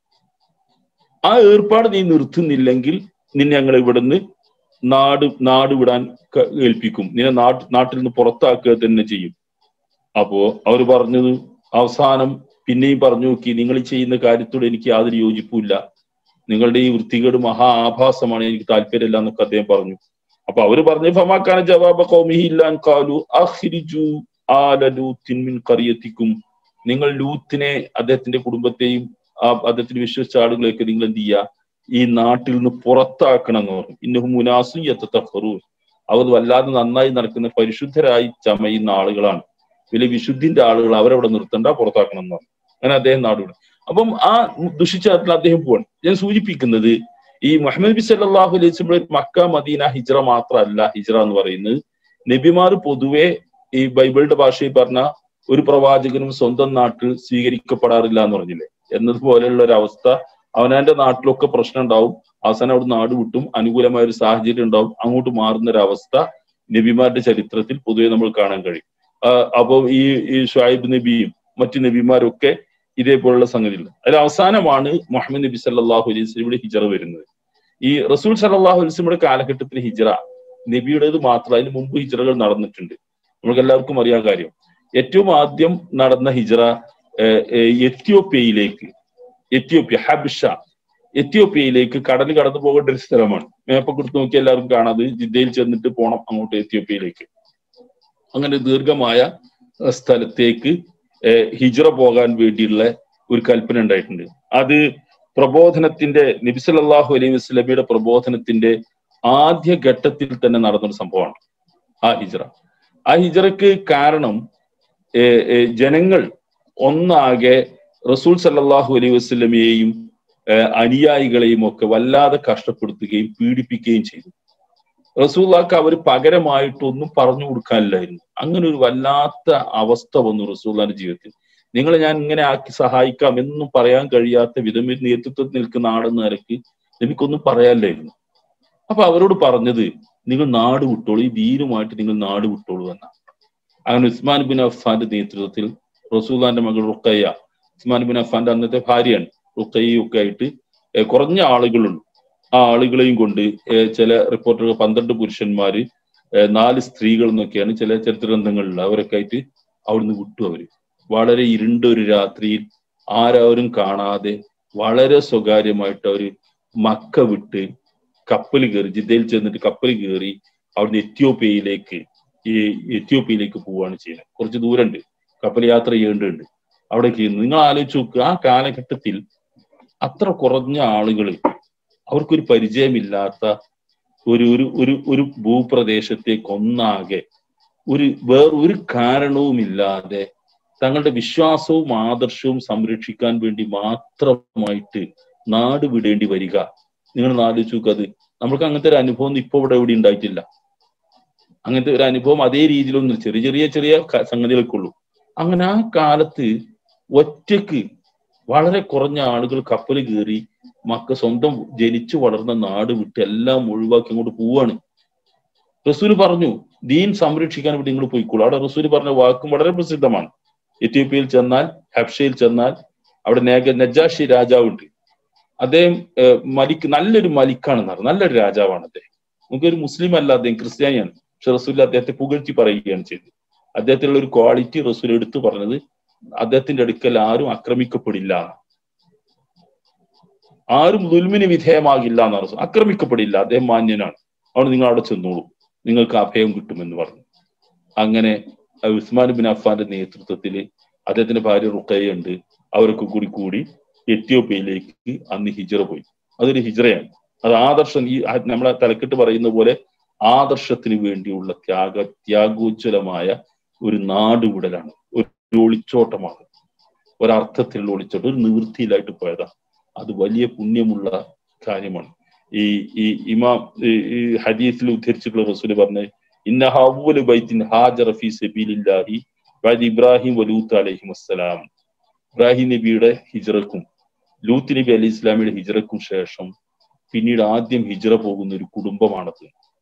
ആ ഏർപ്പാട് നീ നിർത്തുന്നില്ലെങ്കിൽ നിന്നെ ഞങ്ങൾ ഇവിടുന്ന് നാട് നാട് വിടാൻ ക- ഏൽപ്പിക്കും നിന്നെ നാട്ട് നാട്ടിൽ നിന്ന് പുറത്താക്കുക തന്നെ ചെയ്യും അപ്പോ അവർ പറഞ്ഞത് അവസാനം പിന്നെയും പറഞ്ഞു നോക്കി നിങ്ങൾ ഈ ചെയ്യുന്ന കാര്യത്തോട് എനിക്ക് യാതൊരു യോജിപ്പുമില്ല നിങ്ങളുടെ ഈ വൃത്തികേട് മഹാ ആഭാസമാണ് എനിക്ക് താല്പര്യമില്ല എന്നൊക്കെ അദ്ദേഹം പറഞ്ഞു അപ്പൊ അവര് പറഞ്ഞു ഫമാക്കാന ജവാബ കൗമിഹി ഇല്ലാൻ കാലു അഖ്രിജു ആല ലൂത്തിൻ മിൻ ഖറിയത്തിക്കും നിങ്ങൾ ലൂത്തിനെ അദ്ദേഹത്തിന്റെ കുടുംബത്തെയും ആ അദ്ദേഹത്തിന് വിശ്വസിച്ച ആളുകളെയൊക്കെ നിങ്ങൾ എന്ത് ചെയ്യുക ഈ നാട്ടിൽ നിന്ന് പുറത്താക്കണം എന്ന് പറഞ്ഞു ഇന്നഹു മുനാസും യത്തഫറു അവർ വല്ലാതെ നന്നായി നടക്കുന്ന പരിശുദ്ധരായി ചമയുന്ന ആളുകളാണ് വലിയ വിശുദ്ധിന്റെ ആളുകൾ അവരവിടെ നിർത്തണ്ട പുറത്താക്കണം എന്ന് പറഞ്ഞു അങ്ങനെ അദ്ദേഹം നാടുവിടും അപ്പം ആ ദുഷിച്ചാത്തിൽ അദ്ദേഹം പോവാണ് ഞാൻ സൂചിപ്പിക്കുന്നത് ഈ മുഹമ്മദ് നബി സല്ലല്ലാഹു അലൈഹി വസല്ലം മക്ക മദീന ഹിജ്റ മാത്രമല്ല ഹിജ്റ എന്ന് പറയുന്നത് നബിമാർ പൊതുവെ ഈ ബൈബിളിന്റെ ഭാഷയിൽ പറഞ്ഞ ഒരു പ്രവാചകനും സ്വന്തം നാട്ടിൽ സ്വീകരിക്കപ്പെടാറില്ല എന്ന് പറഞ്ഞില്ലേ എന്നതുപോലെയുള്ള ഒരു അവസ്ഥ അവനാന്റെ നാട്ടിലൊക്കെ പ്രശ്നം ഉണ്ടാവും അവസാനം അവിടെ നാട് വിട്ടും അനുകൂലമായ ഒരു സാഹചര്യം ഉണ്ടാവും അങ്ങോട്ട് മാറുന്ന ഒരു അവസ്ഥ നബിമാരുടെ ചരിത്രത്തിൽ പൊതുവെ നമ്മൾ കാണാൻ കഴിയും അപ്പൊ ഈ ഈ ഷുഐബ് നബിയും മറ്റു നബിമാരൊക്കെ ഇതേപോലുള്ള സംഗതികൾ അതിൽ അവസാനമാണ് മുഹമ്മദ് നബി സല്ലല്ലാഹു അലൈഹി വസല്ലമയുടെ ഹിജറ വരുന്നത് ഈ റസൂൽ സല്ലല്ലാഹു അലൈഹി വസല്ലമയുടെ കാലഘട്ടത്തിൽ ഹിജറ നബിയുടേത് മാത്രം അതിന് മുമ്പ് ഹിജറകൾ നടന്നിട്ടുണ്ട് നമുക്ക് എല്ലാവർക്കും അറിയാൻ കാര്യം ഏറ്റവും ആദ്യം നടന്ന ഹിജറ ഏഹ്, ഏഹ്, എത്യോപ്യയിലേക്ക് എത്യോപ്യ ഹബ്ഷ എത്യോപ്യയിലേക്ക് കടൽ കടന്നു പോകേണ്ട ഒരു സ്ഥലമാണ് മേപ്പൊക്കെ എടുത്ത് നോക്കി എല്ലാവർക്കും കാണാം അത് ജിദ്ദയിൽ ചെന്നിട്ട് പോണം അങ്ങോട്ട് എത്യോപ്യയിലേക്ക് അങ്ങനെ ദീർഘമായ അഹ് സ്ഥലത്തേക്ക് ഏഹ്, ഹിജ്റ പോകാൻ വേണ്ടിയുള്ള ഒരു കൽപ്പന ഉണ്ടായിട്ടുണ്ട് അത് പ്രബോധനത്തിന്റെ നബിസലല്ലാഹു അലൈഹി വസ്ലമിയുടെ പ്രബോധനത്തിന്റെ ആദ്യ ഘട്ടത്തിൽ തന്നെ നടന്നൊരു സംഭവമാണ് ആ ഹിജ്റ ആ ഹിജ്റക്ക് കാരണം ഏഹ്, ഏഹ്, ജനങ്ങൾ ഒന്നാകെ റസൂൽ സല്ലല്ലാഹു അലൈഹി വസ്ലമയെയും ഏഹ്, അനുയായികളെയും ഒക്കെ വല്ലാതെ കഷ്ടപ്പെടുത്തുകയും പീഡിപ്പിക്കുകയും ചെയ്തു റസൂല്ലാക്ക് അവർ പകരമായിട്ടൊന്നും പറഞ്ഞു കൊടുക്കാനില്ലായിരുന്നു അങ്ങനെ ഒരു വല്ലാത്ത അവസ്ഥ വന്നു റസൂല്ലാന്റെ ജീവിതത്തിൽ നിങ്ങളെ ഞാൻ ഇങ്ങനെ ആക്കി സഹായിക്കാം എന്നും പറയാൻ കഴിയാത്ത വിധം ഒരു നേതൃത്വത്തിൽ നിൽക്കുന്ന ആളെന്ന നിലയ്ക്ക് എനിക്കൊന്നും പറയാനില്ലായിരുന്നു അപ്പൊ അവരോട് പറഞ്ഞത് നിങ്ങൾ നാട് വിട്ടോളൂ ഈ ദീനുമായിട്ട് നിങ്ങൾ നാട് വിട്ടോളൂ എന്നാണ് അങ്ങനെ ഉസ്മാൻ ബിൻ അഫ്ഫാന്റെ നേതൃത്വത്തിൽ റസൂല്ലാന്റെ മകൾ റുക്കയ്യ ഉസ്മാൻ ബിൻ അഫ്ഫാന്റെ അന്നത്തെ ഭാര്യയാണ് റുക്കയ്യും ഒക്കെ ആയിട്ട് ഏർ കുറഞ്ഞ ആളുകളുണ്ട് ആ ആളുകളെയും കൊണ്ട് ഏർ ചില റിപ്പോർട്ടറുകൾ പന്ത്രണ്ട് പുരുഷന്മാര് ഏർ നാല് സ്ത്രീകൾ എന്നൊക്കെയാണ് ചില ചരിത്ര ഗ്രന്ഥങ്ങളിൽ അവരൊക്കെ ആയിട്ട് അവിടുന്ന് വിട്ടു അവര് വളരെ ഇരുണ്ട ഒരു രാത്രിയിൽ ആരാരും കാണാതെ വളരെ സ്വകാര്യമായിട്ട് അവര് മക്ക വിട്ട് കപ്പൽ കയറി ജിദ്ദയിൽ ചെന്നിട്ട് കപ്പൽ കയറി അവിടുന്ന് എത്യോപ്യയിലേക്ക് ഈ എത്യോപ്യയിലേക്ക് പോവുകയാണ് ചെയ്യുന്നത് കുറച്ച് ദൂരമുണ്ട് കപ്പൽ യാത്ര ചെയ്യേണ്ടതുണ്ട് അവിടെ ചെയ്യുന്നു നിങ്ങൾ ആലോചിച്ച് നോക്കുക ആ കാലഘട്ടത്തിൽ അത്ര കുറഞ്ഞ ആളുകൾ അവർക്കൊരു പരിചയമില്ലാത്ത ഒരു ഒരു ഒരു ഒരു ഭൂപ്രദേശത്തേക്ക് ഒന്നാകെ ഒരു വേറൊരു കാരണവുമില്ലാതെ തങ്ങളുടെ വിശ്വാസവും ആദർശവും സംരക്ഷിക്കാൻ വേണ്ടി മാത്രമായിട്ട് നാട് വിടേണ്ടി വരിക നിങ്ങൾ ആലോചിച്ച് നോക്കുക അത് നമ്മൾക്ക് അങ്ങനത്തെ ഒരു അനുഭവം ഒന്നും ഇപ്പൊ ഇവിടെ എവിടെ ഉണ്ടായിട്ടില്ല അങ്ങനത്തെ ഒരു അനുഭവം അതേ രീതിയിലൊന്നും ചെറിയ ചെറിയ ചെറിയ ക- സംഗതികളൊക്കെ ഉള്ളൂ അങ്ങനെ ആ കാലത്ത് ഒറ്റക്ക് വളരെ കുറഞ്ഞ ആളുകൾ കപ്പൽ കയറി മക്ക സ്വന്തം ജനിച്ചു വളർന്ന നാട് വിട്ട് എല്ലാം ഒഴിവാക്കി അങ്ങോട്ട് പോവാണ് റസൂല് പറഞ്ഞു ദീൻ സംരക്ഷിക്കാൻ വേണ്ടി നിങ്ങൾ പോയിക്കോളൂ അവിടെ റസൂല് പറഞ്ഞ വാക്കും വളരെ പ്രസിദ്ധമാണ് എത്യോപ്യയിൽ ചെന്നാൽ ഹബ്ഷയിൽ ചെന്നാൽ അവിടെ നേഗ നജാഷി രാജാവുണ്ട് അദ്ദേഹം ഏഹ്, മലിക്ക് നല്ലൊരു മലിക്കാണെന്ന് പറഞ്ഞു നല്ലൊരു രാജാവാണ് അദ്ദേഹം നമുക്കൊരു മുസ്ലിം അല്ല അദ്ദേഹം ക്രിസ്ത്യാനിയാണ് പക്ഷെ റസൂൽ അദ്ദേഹത്തെ പുകഴ്ത്തി പറയുകയാണ് ചെയ്തത് അദ്ദേഹത്തിലുള്ള ഒരു ക്വാളിറ്റി റസൂൽ എടുത്തു പറഞ്ഞത് അദ്ദേഹത്തിന്റെ അടുക്കൽ ആരും ആക്രമിക്കപ്പെടില്ല ആരും ദുൽമിന് വിധേയമാകില്ല എന്നാണ് റസൂൽ ആക്രമിക്കപ്പെടില്ല അദ്ദേഹം മാന്യനാണ് അതുകൊണ്ട് നിങ്ങൾ അവിടെ ചെന്നോളൂ നിങ്ങൾക്ക് അഭയം കിട്ടുമെന്ന് പറഞ്ഞു അങ്ങനെ ആ ഉസ്മാൻ ബിൻ അഫ്ഫാന്റെ നേതൃത്വത്തിൽ അദ്ദേഹത്തിന്റെ ഭാര്യ റുക്കയുണ്ട് അവരൊക്കെ കൂടി കൂടി എത്യോപ്യയിലേക്ക് അന്ന് ഹിജറ പോയി അതൊരു ഹിജറയാണ് അത് ആദർശം ഈ ആ നമ്മളെ തലക്കെട്ട് പറയുന്ന പോലെ ആദർശത്തിന് വേണ്ടിയുള്ള ത്യാഗ ത്യാഗോജ്വലമായ ഒരു നാടുവിടലാണ് ഒരു ഒളിച്ചോട്ടമാണ് ഒരർത്ഥത്തിലുള്ള ഒളിച്ചോട്ടം ഒരു നിവൃത്തിയിലായിട്ട് പോയതാ അത് വലിയ പുണ്യമുള്ള കാര്യമാണ് ഈ ഈ ഇമാം ഈ ഈ ഹദീസിൽ ഉദ്ധരിച്ചിട്ടുള്ള റസൂല് പറഞ്ഞ ഇന്ന ഹവ്വലു ബൈത്തിൻ ഹാജറ ഫീ സബീലില്ലാഹി ബഅദ ഇബ്രാഹിം വലൂത്ത് അലൈഹിം അസ്സലാം ഇബ്രാഹിം നബിയുടെ ഹിജ്റക്കും ലൂത്ത് നബി അലി ഇസ്ലാമിയുടെ ഹിജ്റക്കും ശേഷം പിന്നീട് ആദ്യം ഹിജ്റ പോകുന്ന ഒരു കുടുംബമാണത്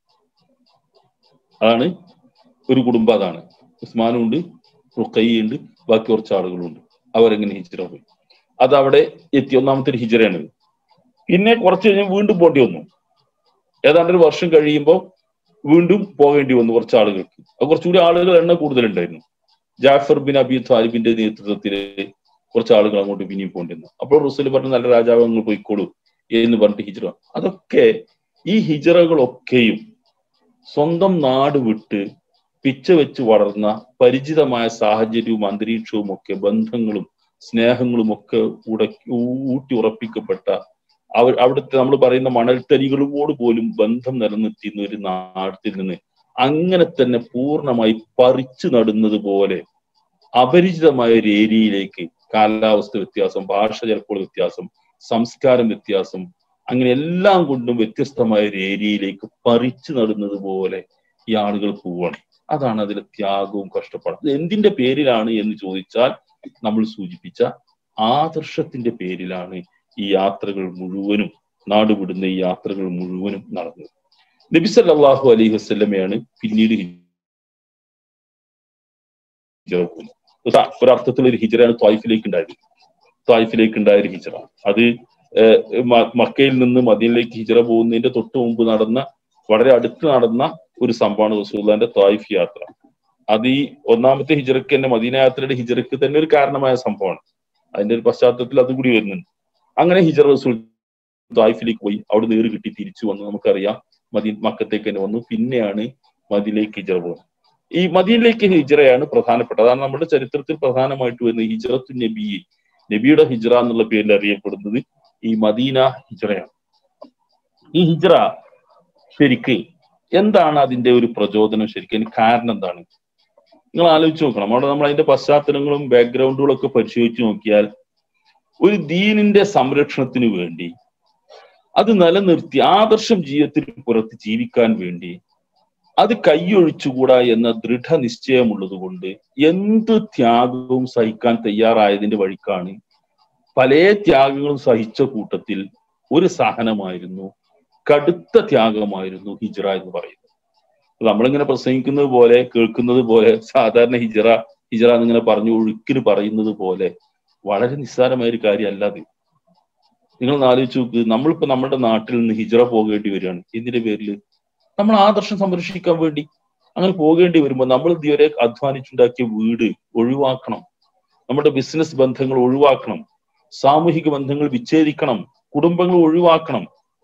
അതാണ് ഒരു കുടുംബം അതാണ് ഉസ്മാനും ഉണ്ട് റുക്കയ്യുണ്ട് ബാക്കി കുറച്ച് ആളുകളുണ്ട് അവരെങ്ങനെ ഹിജ്റ പോയി അത് അവിടെ എത്തി ഒന്നാമത്തെ ഒരു ഹിജ്റയാണ് പിന്നെ കുറച്ച് കഴിഞ്ഞ് വീണ്ടും പോണ്ടി വന്നു ഏതാണ്ട് ഒരു വർഷം കഴിയുമ്പോൾ വീണ്ടും പോകേണ്ടി വന്നു കുറച്ച് ആളുകൾക്ക് അത് കുറച്ചുകൂടി ആളുകൾ എണ്ണം കൂടുതലുണ്ടായിരുന്നു ജാഫർ ബിൻ അബി താലിബിന്റെ നേതൃത്വത്തിൽ കുറച്ച് ആളുകൾ അങ്ങോട്ട് പിന്നെയും പോകേണ്ടി വന്നു അപ്പോൾ റസൂൽ പറഞ്ഞു നല്ല രാജാവ് അങ്ങ് പോയിക്കോളൂ എന്ന് പറഞ്ഞിട്ട് ഹിജ്റ അതൊക്കെ ഈ ഹിജറകളൊക്കെയും സ്വന്തം നാട് വിട്ട് പിച്ച വെച്ച് വളർന്ന പരിചിതമായ സാഹചര്യവും അന്തരീക്ഷവും ഒക്കെ ബന്ധങ്ങളും സ്നേഹങ്ങളും ഒക്കെ ഉടക്കി ഊട്ടി ഉറപ്പിക്കപ്പെട്ട അവർ അവിടുത്തെ നമ്മൾ പറയുന്ന മണൽത്തരികളോട് പോലും ബന്ധം നിലനിർത്തിയിരുന്ന ഒരു നാട്ടിൽ നിന്ന് അങ്ങനെ തന്നെ പൂർണ്ണമായി പറിച്ചു നടുന്നത് പോലെ അപരിചിതമായ ഒരു ഏരിയയിലേക്ക് കാലാവസ്ഥ വ്യത്യാസം ഭാഷ ചിലപ്പോൾ വ്യത്യാസം സംസ്കാരം വ്യത്യാസം അങ്ങനെ എല്ലാം കൊണ്ടും വ്യത്യസ്തമായ ഒരു ഏരിയയിലേക്ക് പറിച്ചു നടുന്നത് പോലെ ഈ ആളുകൾ പോവാണ് അതാണ് അതിലെ ത്യാഗവും കഷ്ടപ്പാടും ഇത് എന്തിന്റെ പേരിലാണ് എന്ന് ചോദിച്ചാൽ നമ്മൾ സൂചിപ്പിച്ച ആദർശത്തിന്റെ പേരിലാണ് ഈ യാത്രകൾ മുഴുവനും നാടുവിടുന്ന ഈ യാത്രകൾ മുഴുവനും നടന്നത് നബി സല്ലല്ലാഹു അലൈഹി വസല്ലമയാണ് പിന്നീട് ഹിജ്റ പോകുന്നത് ഉദാ- ഒരർത്ഥത്തിൽ ഒരു ഹിജറയാണ് ത്വായിഫിലേക്ക് ഉണ്ടായത് ത്വായിഫിലേക്ക് ഉണ്ടായ ഒരു ഹിജറ അത് ഏഹ്, മ- മക്കയിൽ നിന്ന് മദീനിലേക്ക് ഹിജറ പോകുന്നതിന്റെ തൊട്ട് മുമ്പ് നടന്ന വളരെ അടുത്ത് നടന്ന ഒരു സംഭവമാണ് റസൂല്ലാന്റെ ത്വായിഫ് യാത്ര അത് ഈ ഒന്നാമത്തെ ഹിജറക്ക് തന്നെ മദീന യാത്രയുടെ ഹിജറക്ക് തന്നെ ഒരു കാരണമായ സംഭവമാണ് അതിന്റെ ഒരു പശ്ചാത്തലത്തിൽ അത് കൂടി വരുന്നുണ്ട് അങ്ങനെ ഹിജറ റസൂൽ തായിഫിലേക്ക് പോയി അവിടെ നേര് കിട്ടി തിരിച്ചു വന്നു നമുക്കറിയാം മദീ മക്കത്തേക്ക് തന്നെ വന്നു പിന്നെയാണ് മദീനിലേക്ക് ഹിജറ പോകുന്നത് ഈ മദീനിലേക്ക് ഹിജറയാണ് പ്രധാനപ്പെട്ടത് അതാണ് നമ്മുടെ ചരിത്രത്തിൽ പ്രധാനമായിട്ട് വരുന്നത് ഹിജറത്തു നബി നബിയുടെ ഹിജറ എന്നുള്ള പേരിൽ അറിയപ്പെടുന്നത് ഈ മദീന ഹിജറയാണ് ഈ ഹിജറ ശരിക്ക് എന്താണ് അതിന്റെ ഒരു പ്രചോദനം ശരിക്കും അതിന് കാരണം എന്താണ് നിങ്ങൾ ആലോചിച്ച് നോക്കണം അവിടെ നമ്മൾ അതിന്റെ പശ്ചാത്തലങ്ങളും ബാക്ക്ഗ്രൗണ്ടുകളും ഒക്കെ പരിശോധിച്ച് നോക്കിയാൽ ഒരു ദീനിന്റെ സംരക്ഷണത്തിന് വേണ്ടി അത് നിലനിർത്തി ആദർശം ജീവിതത്തിൽ പുറത്ത് ജീവിക്കാൻ വേണ്ടി അത് കൈയൊഴിച്ചുകൂടാ എന്ന ദൃഢനിശ്ചയമുള്ളത് കൊണ്ട് എന്ത് ത്യാഗവും സഹിക്കാൻ തയ്യാറായതിന്റെ വഴിക്കാണ് പല ത്യാഗങ്ങളും സഹിച്ച കൂട്ടത്തിൽ ഒരു സഹനമായിരുന്നു കടുത്ത ത്യാഗമായിരുന്നു ഹിജറ എന്ന് പറയുന്നത് നമ്മളിങ്ങനെ പ്രസംഗിക്കുന്നത് പോലെ കേൾക്കുന്നത് പോലെ സാധാരണ ഹിജറ ഹിജറ എന്നിങ്ങനെ പറഞ്ഞു ഒഴുക്കിന് പറയുന്നത് പോലെ വളരെ നിസ്സാരമായ ഒരു കാര്യമല്ല അത് നിങ്ങൾ ആലോചിച്ച് നോക്ക് നമ്മളിപ്പോ നമ്മുടെ നാട്ടിൽ നിന്ന് ഹിജറ പോകേണ്ടി വരികയാണ് ഇതിന്റെ പേരിൽ നമ്മൾ ആദർശം സംരക്ഷിക്കാൻ വേണ്ടി അങ്ങനെ പോകേണ്ടി വരുമ്പോൾ നമ്മൾ ഇതുവരെ അധ്വാനിച്ചുണ്ടാക്കിയ വീട് ഒഴിവാക്കണം നമ്മുടെ ബിസിനസ് ബന്ധങ്ങൾ ഒഴിവാക്കണം സാമൂഹിക ബന്ധങ്ങൾ വിച്ഛേദിക്കണം കുടുംബങ്ങൾ ഒഴിവാക്കണം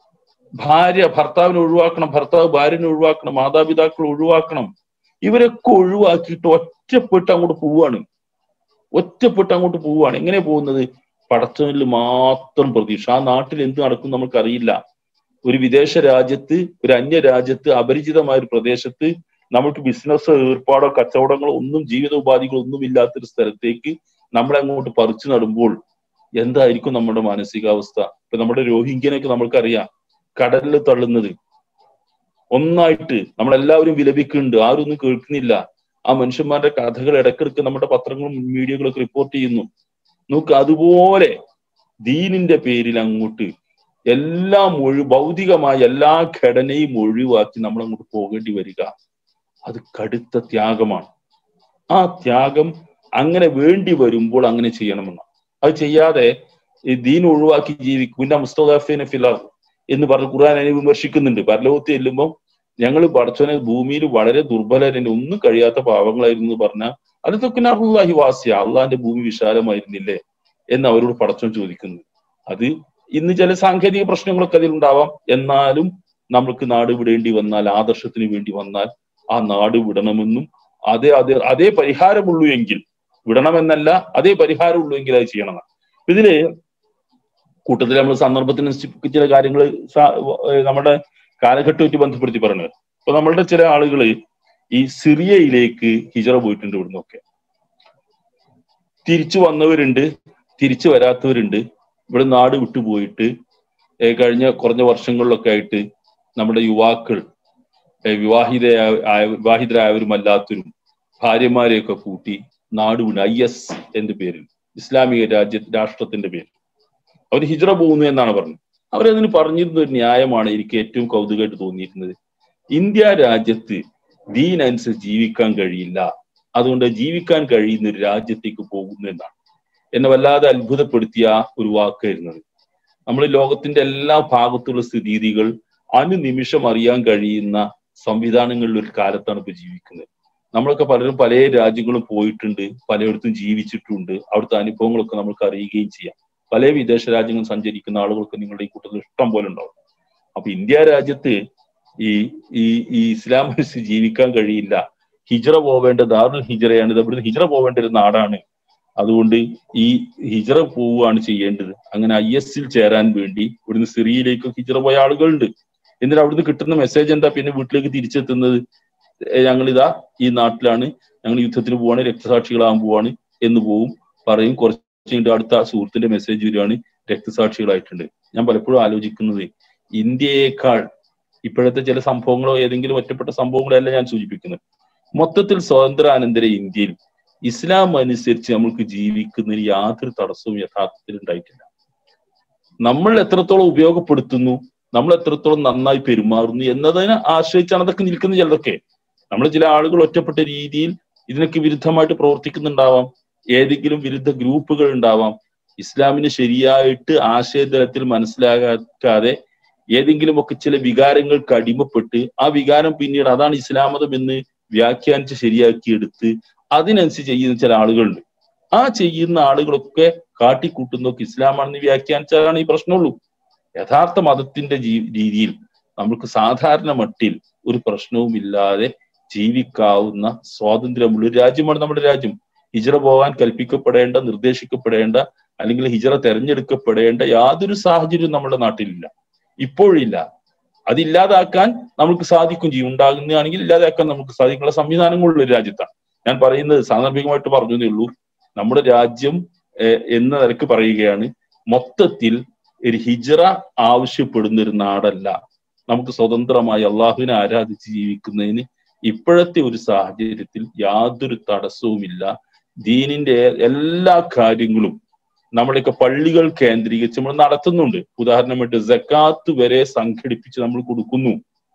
ഭാര്യ ഭർത്താവിനെ ഒഴിവാക്കണം ഭർത്താവ് ഭാര്യനെ ഒഴിവാക്കണം മാതാപിതാക്കൾ ഒഴിവാക്കണം ഇവരൊക്കെ ഒഴിവാക്കിയിട്ട് ഒറ്റപ്പെട്ട് അങ്ങോട്ട് പോവാണ് ഒറ്റപ്പെട്ട് അങ്ങോട്ട് പോവാണ് എങ്ങനെ പോകുന്നത് പടച്ചവനിൽ മാത്രം പ്രതീക്ഷ ആ നാട്ടിൽ എന്ത് നടക്കും നമുക്കറിയില്ല ഒരു വിദേശ രാജ്യത്ത് ഒരു അന്യ രാജ്യത്ത് അപരിചിതമായ ഒരു പ്രദേശത്ത് നമുക്ക് ബിസിനസ് ഏർപ്പാടോ കച്ചവടങ്ങളോ ഒന്നും ജീവിത ഉപാധികളോ ഒന്നും ഇല്ലാത്തൊരു സ്ഥലത്തേക്ക് നമ്മളെ അങ്ങോട്ട് പറിച്ചു നടുമ്പോൾ എന്തായിരിക്കും നമ്മുടെ മാനസികാവസ്ഥ ഇപ്പൊ നമ്മുടെ രോഹിംഗ്യനൊക്കെ നമ്മൾക്കറിയാം കടലിൽ തള്ളുന്നത് ഒന്നായിട്ട് നമ്മളെല്ലാവരും വിലപിക്കുന്നുണ്ട് ആരും ഒന്നും കേൾക്കുന്നില്ല ആ മനുഷ്യന്മാരുടെ കഥകൾ ഇടക്കിടക്ക് നമ്മുടെ പത്രങ്ങളും മീഡിയകളൊക്കെ റിപ്പോർട്ട് ചെയ്യുന്നു നോക്ക് അതുപോലെ ദീനിന്റെ പേരിൽ അങ്ങോട്ട് എല്ലാം ഒഴി ഭൗതികമായ എല്ലാ ഘടനയും ഒഴിവാക്കി നമ്മൾ അങ്ങോട്ട് പോകേണ്ടി വരിക അത് കടുത്ത ത്യാഗമാണ് ആ ത്യാഗം അങ്ങനെ വേണ്ടി വരുമ്പോൾ അങ്ങനെ ചെയ്യണമെന്ന് അത് ചെയ്യാതെ ഈ ദീൻ ഒഴിവാക്കി ജീവിക്കും പിന്നെ മുസ്തഫിനെ ഫിലാർ എന്ന് പറഞ്ഞ് ഖുർആൻ അതിനെ വിമർശിക്കുന്നുണ്ട് പരലോകത്ത് ചെല്ലുമ്പോൾ ഞങ്ങൾ പടച്ചോനെ ഭൂമിയിൽ വളരെ ദുർബലരെ ഒന്നും കഴിയാത്ത പാവങ്ങളായിരുന്നു എന്ന് പറഞ്ഞാൽ അത് തൊക്കിനാഹുല്ലാഹി വാസ്യ അള്ളാന്റെ ഭൂമി വിശാലമായിരുന്നില്ലേ എന്ന് അവരോട് പടച്ചോൻ ചോദിക്കുന്നു അത് ഇന്ന് ചില സാങ്കേതിക പ്രശ്നങ്ങളൊക്കെ അതിലുണ്ടാവാം എന്നാലും നമ്മൾക്ക് നാട് വിടേണ്ടി വന്നാൽ ആദർശത്തിന് വേണ്ടി വന്നാൽ ആ നാട് വിടണമെന്നും അതേ അതേ അതേ പരിഹാരമുള്ളൂ എങ്കിൽ വിടണമെന്നല്ല അതേ പരിഹാരമുള്ളൂ എങ്കിൽ അത് ചെയ്യണം ഇതില് കൂട്ടത്തിൽ നമ്മൾ സന്ദർഭത്തിന് ചില കാര്യങ്ങൾ നമ്മുടെ കാലഘട്ടമായിട്ട് ബന്ധപ്പെടുത്തി പറയുന്നത് ഇപ്പൊ നമ്മളുടെ ചില ആളുകൾ ഈ സിറിയയിലേക്ക് ഹിജറ പോയിട്ടുണ്ട് ഇവിടുന്നൊക്കെ തിരിച്ചു വന്നവരുണ്ട് തിരിച്ചു വരാത്തവരുണ്ട് ഇവിടെ നാട് വിട്ടുപോയിട്ട് കഴിഞ്ഞ കുറഞ്ഞ വർഷങ്ങളിലൊക്കെ ആയിട്ട് നമ്മുടെ യുവാക്കൾ വിവാഹിതയായ വിവാഹിതരായവരും അല്ലാത്തവരും ഭാര്യമാരെയൊക്കെ കൂട്ടി നാട് വിട് ഐ എസ് എന്റെ പേരിൽ ഇസ്ലാമിക രാജ്യ രാഷ്ട്രത്തിന്റെ പേരിൽ അവർ ഹിജ്റ പോകുന്നു എന്നാണ് പറഞ്ഞത് അവരതിന് പറഞ്ഞിരുന്ന ഒരു ന്യായമാണ് എനിക്ക് ഏറ്റവും കൗതുകമായിട്ട് തോന്നിയിരുന്നത് ഇന്ത്യ രാജ്യത്ത് ദീൻ അനുസരിച്ച് ജീവിക്കാൻ കഴിയില്ല അതുകൊണ്ട് ജീവിക്കാൻ കഴിയുന്ന ഒരു രാജ്യത്തേക്ക് പോകുന്നു എന്നാണ് എന്നെ വല്ലാതെ അത്ഭുതപ്പെടുത്തിയ ഒരു വാക്കായിരുന്നത് നമ്മൾ ലോകത്തിന്റെ എല്ലാ ഭാഗത്തുള്ള സ്ഥിതിഗതികൾ അനുനിമിഷം അറിയാൻ കഴിയുന്ന സംവിധാനങ്ങളിൽ ഒരു കാലത്താണ് ഇപ്പൊ ജീവിക്കുന്നത് നമ്മളൊക്കെ പലരും പല രാജ്യങ്ങളും പോയിട്ടുണ്ട് പലയിടത്തും ജീവിച്ചിട്ടുണ്ട് അവിടുത്തെ അനുഭവങ്ങളൊക്കെ നമുക്ക് അറിയുകയും ചെയ്യാം പല വിദേശ രാജ്യങ്ങൾ സഞ്ചരിക്കുന്ന ആളുകൾക്ക് നിങ്ങളുടെ ഈ കൂട്ടത്തിൽ ഇഷ്ടം പോലെ ഉണ്ടാവും അപ്പൊ ഇന്ത്യ രാജ്യത്ത് ഈ ഈ ഈ ഇസ്ലാം അനുസരിച്ച് ജീവിക്കാൻ കഴിയില്ല ഹിജറ പോവേണ്ട ദാറുൽ ഹിജറയാണ് ഇത് ഇവിടുന്ന് ഹിജറ പോവേണ്ട ഒരു നാടാണ് അതുകൊണ്ട് ഈ ഹിജറ പോവുകയാണ് ചെയ്യേണ്ടത് അങ്ങനെ ഐ എസിൽ ചേരാൻ വേണ്ടി ഇവിടുന്ന് സിറിയയിലേക്ക് ഹിജറ പോയ ആളുകളുണ്ട് എന്നിട്ട് അവിടുന്ന് കിട്ടുന്ന മെസ്സേജ് എന്താ പിന്നെ വീട്ടിലേക്ക് തിരിച്ചെത്തുന്നത് ഞങ്ങളിതാ ഈ നാട്ടിലാണ് ഞങ്ങൾ യുദ്ധത്തിന് പോവാണ് രക്തസാക്ഷികളാകാൻ പോവാണ് എന്ന് പോവും പറയും കുറച്ച് കഴിഞ്ഞിട്ട് അടുത്ത സുഹൃത്തിന്റെ മെസ്സേജ് വരികയാണ് രക്തസാക്ഷികളായിട്ടുണ്ട് ഞാൻ പലപ്പോഴും ആലോചിക്കുന്നത് ഇന്ത്യയേക്കാൾ ഇപ്പോഴത്തെ ചില സംഭവങ്ങളോ ഏതെങ്കിലും ഒറ്റപ്പെട്ട സംഭവങ്ങളോ അല്ല ഞാൻ സൂചിപ്പിക്കുന്നത് മൊത്തത്തിൽ സ്വാതന്ത്ര്യാനന്തര ഇന്ത്യയിൽ ഇസ്ലാം അനുസരിച്ച് നമുക്ക് ജീവിക്കുന്നതിന് യാതൊരു തടസ്സവും യഥാർത്ഥത്തിൽ ഉണ്ടായിട്ടില്ല നമ്മൾ എത്രത്തോളം ഉപയോഗപ്പെടുത്തുന്നു നമ്മൾ എത്രത്തോളം നന്നായി പെരുമാറുന്നു എന്നതിനെ ആശ്രയിച്ചാണ് അതൊക്കെ നിൽക്കുന്ന ചിലതൊക്കെ നമ്മൾ ചില ആളുകൾ ഒറ്റപ്പെട്ട രീതിയിൽ ഇതിനൊക്കെ വിരുദ്ധമായിട്ട് പ്രവർത്തിക്കുന്നുണ്ടാവാം ഏതെങ്കിലും വിരുദ്ധ ഗ്രൂപ്പുകൾ ഉണ്ടാവാം ഇസ്ലാമിന് ശരിയായിട്ട് ആശയതലത്തിൽ മനസ്സിലാക്കാതെ ഏതെങ്കിലുമൊക്കെ ചില വികാരങ്ങൾക്ക് അടിമപ്പെട്ട് ആ വികാരം പിന്നീട് അതാണ് ഇസ്ലാമതം എന്ന് വ്യാഖ്യാനിച്ച് ശരിയാക്കി എടുത്ത് അതിനനുസരിച്ച് ചെയ്യുന്ന ചില ആളുകളുണ്ട് ആ ചെയ്യുന്ന ആളുകളൊക്കെ കാട്ടിക്കൂട്ടുന്നതൊക്കെ ഇസ്ലാമാണെന്ന് വ്യാഖ്യാനിച്ചാലാണ് ഈ പ്രശ്നമുള്ളൂ യഥാർത്ഥ മതത്തിന്റെ ജീ രീതിയിൽ നമുക്ക് സാധാരണ മട്ടിൽ ഒരു പ്രശ്നവും ഇല്ലാതെ ജീവിക്കാവുന്ന സ്വാതന്ത്ര്യമുള്ള ഒരു രാജ്യമാണ് നമ്മുടെ രാജ്യം ഹിജറ പോകാൻ കൽപ്പിക്കപ്പെടേണ്ട നിർദ്ദേശിക്കപ്പെടേണ്ട അല്ലെങ്കിൽ ഹിജറ തെരഞ്ഞെടുക്കപ്പെടേണ്ട യാതൊരു സാഹചര്യവും നമ്മുടെ നാട്ടിലില്ല ഇപ്പോഴില്ല അതില്ലാതാക്കാൻ നമുക്ക് സാധിക്കും ചെയ്യും ഉണ്ടാകുന്നതാണെങ്കിൽ ഇല്ലാതാക്കാൻ നമുക്ക് സാധിക്കുന്ന സംവിധാനങ്ങളുള്ള ഒരു രാജ്യത്താണ് ഞാൻ പറയുന്നത് സാന്ദർഭികമായിട്ട് പറഞ്ഞതേ ഉള്ളൂ നമ്മുടെ രാജ്യം എന്ന നിലക്ക് പറയുകയാണ് മൊത്തത്തിൽ ഒരു ഹിജറ ആവശ്യപ്പെടുന്ന ഒരു നാടല്ല നമുക്ക് സ്വതന്ത്രമായി അള്ളാഹുവിനെ ആരാധിച്ച് ജീവിക്കുന്നതിന് ഇപ്പോഴത്തെ ഒരു സാഹചര്യത്തിൽ യാതൊരു തടസ്സവുമില്ല ദീനിന്റെ എല്ലാ കാര്യങ്ങളും നമ്മുടെയൊക്കെ പള്ളികൾ കേന്ദ്രീകരിച്ച് നമ്മൾ നടത്തുന്നുണ്ട് ഉദാഹരണമായിട്ട് ജക്കാത്ത് വരെ സംഘടിപ്പിച്ച് നമ്മൾ കൊടുക്കുന്നു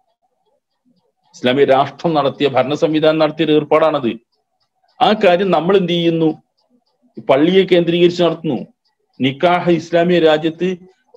ഇസ്ലാമിക രാഷ്ട്രം നടത്തിയ ഭരണ സംവിധാനം നടത്തിയ ഏർപ്പാടാണത് ആ കാര്യം നമ്മൾ എന്ത് ചെയ്യുന്നു പള്ളിയെ കേന്ദ്രീകരിച്ച് നടത്തുന്നു നിക്കാഹ് ഇസ്ലാമിക രാജ്യത്ത്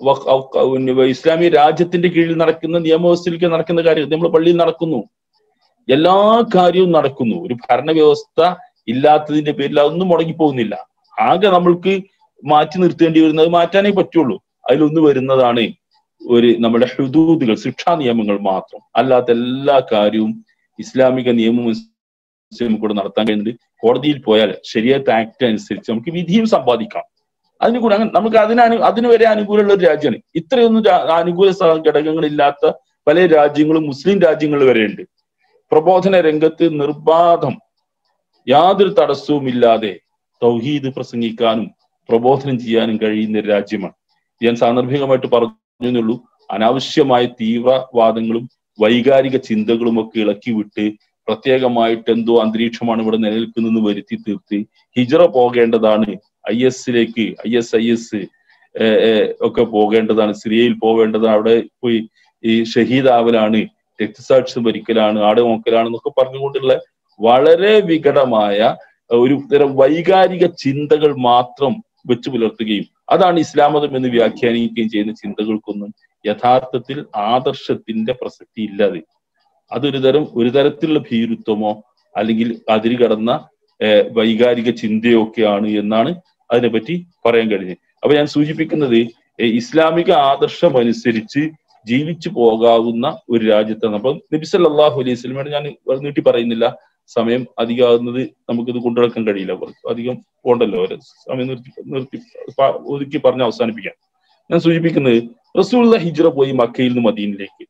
ഇസ്ലാമിക രാജ്യത്തിന്റെ കീഴിൽ നടക്കുന്ന നിയമവ്യവസ്ഥയിലേക്ക് നടക്കുന്ന കാര്യം നമ്മൾ പള്ളിയിൽ നടക്കുന്നു എല്ലാ കാര്യവും നടക്കുന്നു ഒരു ഭരണവ്യവസ്ഥ ഇല്ലാത്തതിന്റെ പേരിൽ അതൊന്നും മുടങ്ങി പോകുന്നില്ല ആകെ നമ്മൾക്ക് മാറ്റി നിർത്തേണ്ടി വരുന്നത് മാറ്റാനേ പറ്റുള്ളൂ അതിലൊന്ന് വരുന്നതാണ് ഒരു നമ്മുടെ ഹുദൂദുകൾ ശിക്ഷാ നിയമങ്ങൾ മാത്രം അല്ലാത്ത എല്ലാ കാര്യവും ഇസ്ലാമിക നിയമം കൂടെ നടത്താൻ കഴിയുന്നുണ്ട് കോടതിയിൽ പോയാൽ ശരിയാത്ത ആക്ട് അനുസരിച്ച് നമുക്ക് വിധിയും സമ്പാദിക്കാം അതിന് കൂടെ അങ്ങനെ നമുക്ക് അതിന് അനു അതിന് വരെ അനുകൂലമുള്ള ഒരു രാജ്യമാണ് ഇത്രയൊന്നും അനുകൂല ഘടകങ്ങളില്ലാത്ത പല രാജ്യങ്ങളും മുസ്ലിം രാജ്യങ്ങൾ വരെ ഉണ്ട് പ്രബോധന രംഗത്ത് നിർബാധം യാതൊരു തടസ്സവും ഇല്ലാതെ തൗഹീദ് പ്രസംഗിക്കാനും പ്രബോധനം ചെയ്യാനും കഴിയുന്ന ഒരു രാജ്യമാണ് ഞാൻ സാന്ദർഭികമായിട്ട് പറഞ്ഞുള്ളൂ അനാവശ്യമായ തീവ്രവാദങ്ങളും വൈകാരിക ചിന്തകളും ഒക്കെ ഇളക്കി വിട്ട് പ്രത്യേകമായിട്ട് എന്തോ അന്തരീക്ഷമാണ് ഇവിടെ നിലനിൽക്കുന്നതെന്ന് വരുത്തി തീർത്ത് ഹിജറ പോകേണ്ടതാണ് ഐ എസിലേക്ക് ഐ എസ് ഐ എസ് ഒക്കെ പോകേണ്ടതാണ് സിറിയയിൽ പോകേണ്ടതാണ് അവിടെ പോയി ഈ ഷഹീദാവലാണ് രക്തസാക്ഷ്യം ഭരിക്കലാണ് ആട് നോക്കലാണെന്നൊക്കെ പറഞ്ഞുകൊണ്ടുള്ള വളരെ വികടമായ ഒരു തരം വൈകാരിക ചിന്തകൾ മാത്രം വെച്ചു പുലർത്തുകയും അതാണ് ഇസ്ലാം മതം എന്ന് വ്യാഖ്യാനിക്കുകയും ചെയ്യുന്ന ചിന്തകൾക്കൊന്നും യഥാർത്ഥത്തിൽ ആദർശത്തിന്റെ പ്രസക്തി ഇല്ലാതെ അതൊരു തരം ഒരു തരത്തിലുള്ള ഭീരുത്വമോ അല്ലെങ്കിൽ അതിര് കടന്ന വൈകാരിക ചിന്തയോ ഒക്കെയാണ് എന്നാണ് അതിനെപ്പറ്റി പറയാൻ കഴിഞ്ഞത് അപ്പൊ ഞാൻ സൂചിപ്പിക്കുന്നത് ഇസ്ലാമിക ആദർശം അനുസരിച്ച് ജീവിച്ചു പോകാവുന്ന ഒരു രാജ്യത്താണ് അപ്പൊ നബിസല്ലാഹു അലൈഹി സ്വലമയുടെ ഞാൻ നീട്ടി പറയുന്നില്ല സമയം അധികമാകുന്നത് നമുക്കിത് കൊണ്ടുനടക്കാൻ കഴിയില്ല അധികം പോണ്ടല്ലോ സമയം നിർത്തി നിർത്തി ഒതുക്കി പറഞ്ഞ് അവസാനിപ്പിക്കാം ഞാൻ സൂചിപ്പിക്കുന്നത് റസൂള്ള ഹിജ്റ പോയി മക്കയിൽ നിന്ന് മദീനിലേക്ക്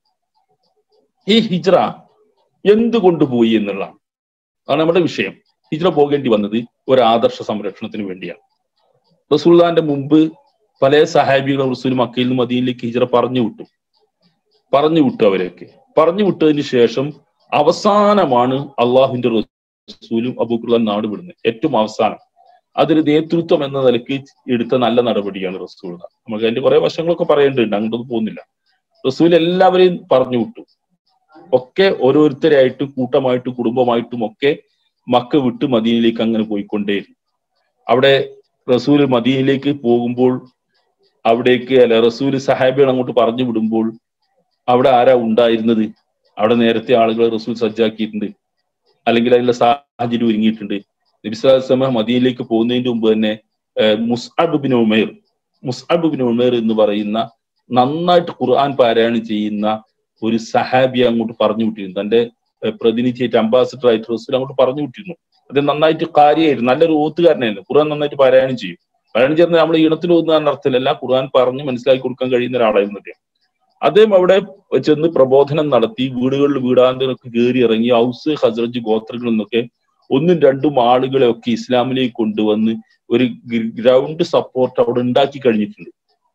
ഈ ഹിജ്റ എന്തുകൊണ്ട് പോയി എന്നുള്ളതാണ് അതാണ് നമ്മുടെ വിഷയം ഹിജ്റ പോകേണ്ടി വന്നത് ഒരു ആദർശ സംരക്ഷണത്തിന് വേണ്ടിയാണ് റസൂള്ളാന്റെ മുമ്പ് പല സഹാബികളും റസൂൽ മക്കയിൽ നിന്ന് മദീനിലേക്ക് ഹിജ്റ പറഞ്ഞു വിട്ടു പറഞ്ഞു വിട്ടു അവരെയൊക്കെ പറഞ്ഞു വിട്ടതിന് ശേഷം അവസാനമാണ് അള്ളാഹുവിന്റെ റസൂലും അബൂഖുർലാൻ നാട് വിടുന്നത് ഏറ്റവും അവസാനം അതൊരു നേതൃത്വം എന്ന നിലയ്ക്ക് എടുത്ത നല്ല നടപടിയാണ് റസൂൽ നമുക്ക് അതിന്റെ കുറെ വശങ്ങളൊക്കെ പറയേണ്ടതുണ്ട് അങ്ങോട്ടൊന്നും പോകുന്നില്ല റസൂൽ എല്ലാവരെയും പറഞ്ഞു വിട്ടു ഒക്കെ ഓരോരുത്തരായിട്ട് കൂട്ടമായിട്ടും കുടുംബമായിട്ടും ഒക്കെ മക്ക വിട്ട് മദീനയിലേക്ക് അങ്ങനെ പോയിക്കൊണ്ടേയിരുന്നു അവിടെ റസൂൽ മദീനയിലേക്ക് പോകുമ്പോൾ അവിടേക്ക് അല്ല റസൂൽ സഹാബികൾ അങ്ങോട്ട് പറഞ്ഞു വിടുമ്പോൾ അവിടെ ആരാ ഉണ്ടായിരുന്നത് അവിടെ നേരത്തെ ആളുകൾ റസൂൽ സജ്ജാക്കിയിട്ടുണ്ട് അല്ലെങ്കിൽ അതിനുള്ള സാഹചര്യം ഒരുങ്ങിയിട്ടുണ്ട് നബിസ്ലാമ മദീനിലേക്ക് പോകുന്നതിന് മുമ്പ് തന്നെ Musab bin Umair Musab bin Umair എന്ന് പറയുന്ന നന്നായിട്ട് ഖുർആൻ പാരായണം ചെയ്യുന്ന ഒരു സഹാബി അങ്ങോട്ട് പറഞ്ഞു വിട്ടിരുന്നു തന്റെ പ്രതിനിധിയായിട്ട് അംബാസിഡർ ആയിട്ട് റസൂൽ അങ്ങോട്ട് പറഞ്ഞു വിട്ടിരുന്നു അത് നന്നായിട്ട് കാര്യമായിരുന്നു നല്ലൊരു ഓത്തുകാരനായിരുന്നു ഖുർആൻ നന്നായിട്ട് പാരായണം ചെയ്യും പാരായണം ചെയ്യുന്ന നമ്മൾ ഈണത്തിൽ ഓതുന്ന അർത്ഥത്തിലല്ല ഖുർആൻ പറഞ്ഞ് മനസ്സിലാക്കി കൊടുക്കാൻ കഴിയുന്ന ഒരാളായിരുന്നു അദ്ദേഹം അദ്ദേഹം അവിടെ ചെന്ന് പ്രബോധനം നടത്തി വീടുകളിൽ വീടാന്തരൊക്കെ കയറി ഇറങ്ങി ഹൗസ് ഹസ്രജ് ഗോത്രങ്ങളിൽ നിന്നൊക്കെ ഒന്നും രണ്ടും ആളുകളെ ഒക്കെ ഇസ്ലാമിലേക്ക് കൊണ്ടുവന്ന് ഒരു ഗ്രൗണ്ട് സപ്പോർട്ട് അവിടെ ഉണ്ടാക്കി കഴിഞ്ഞിട്ടുണ്ട്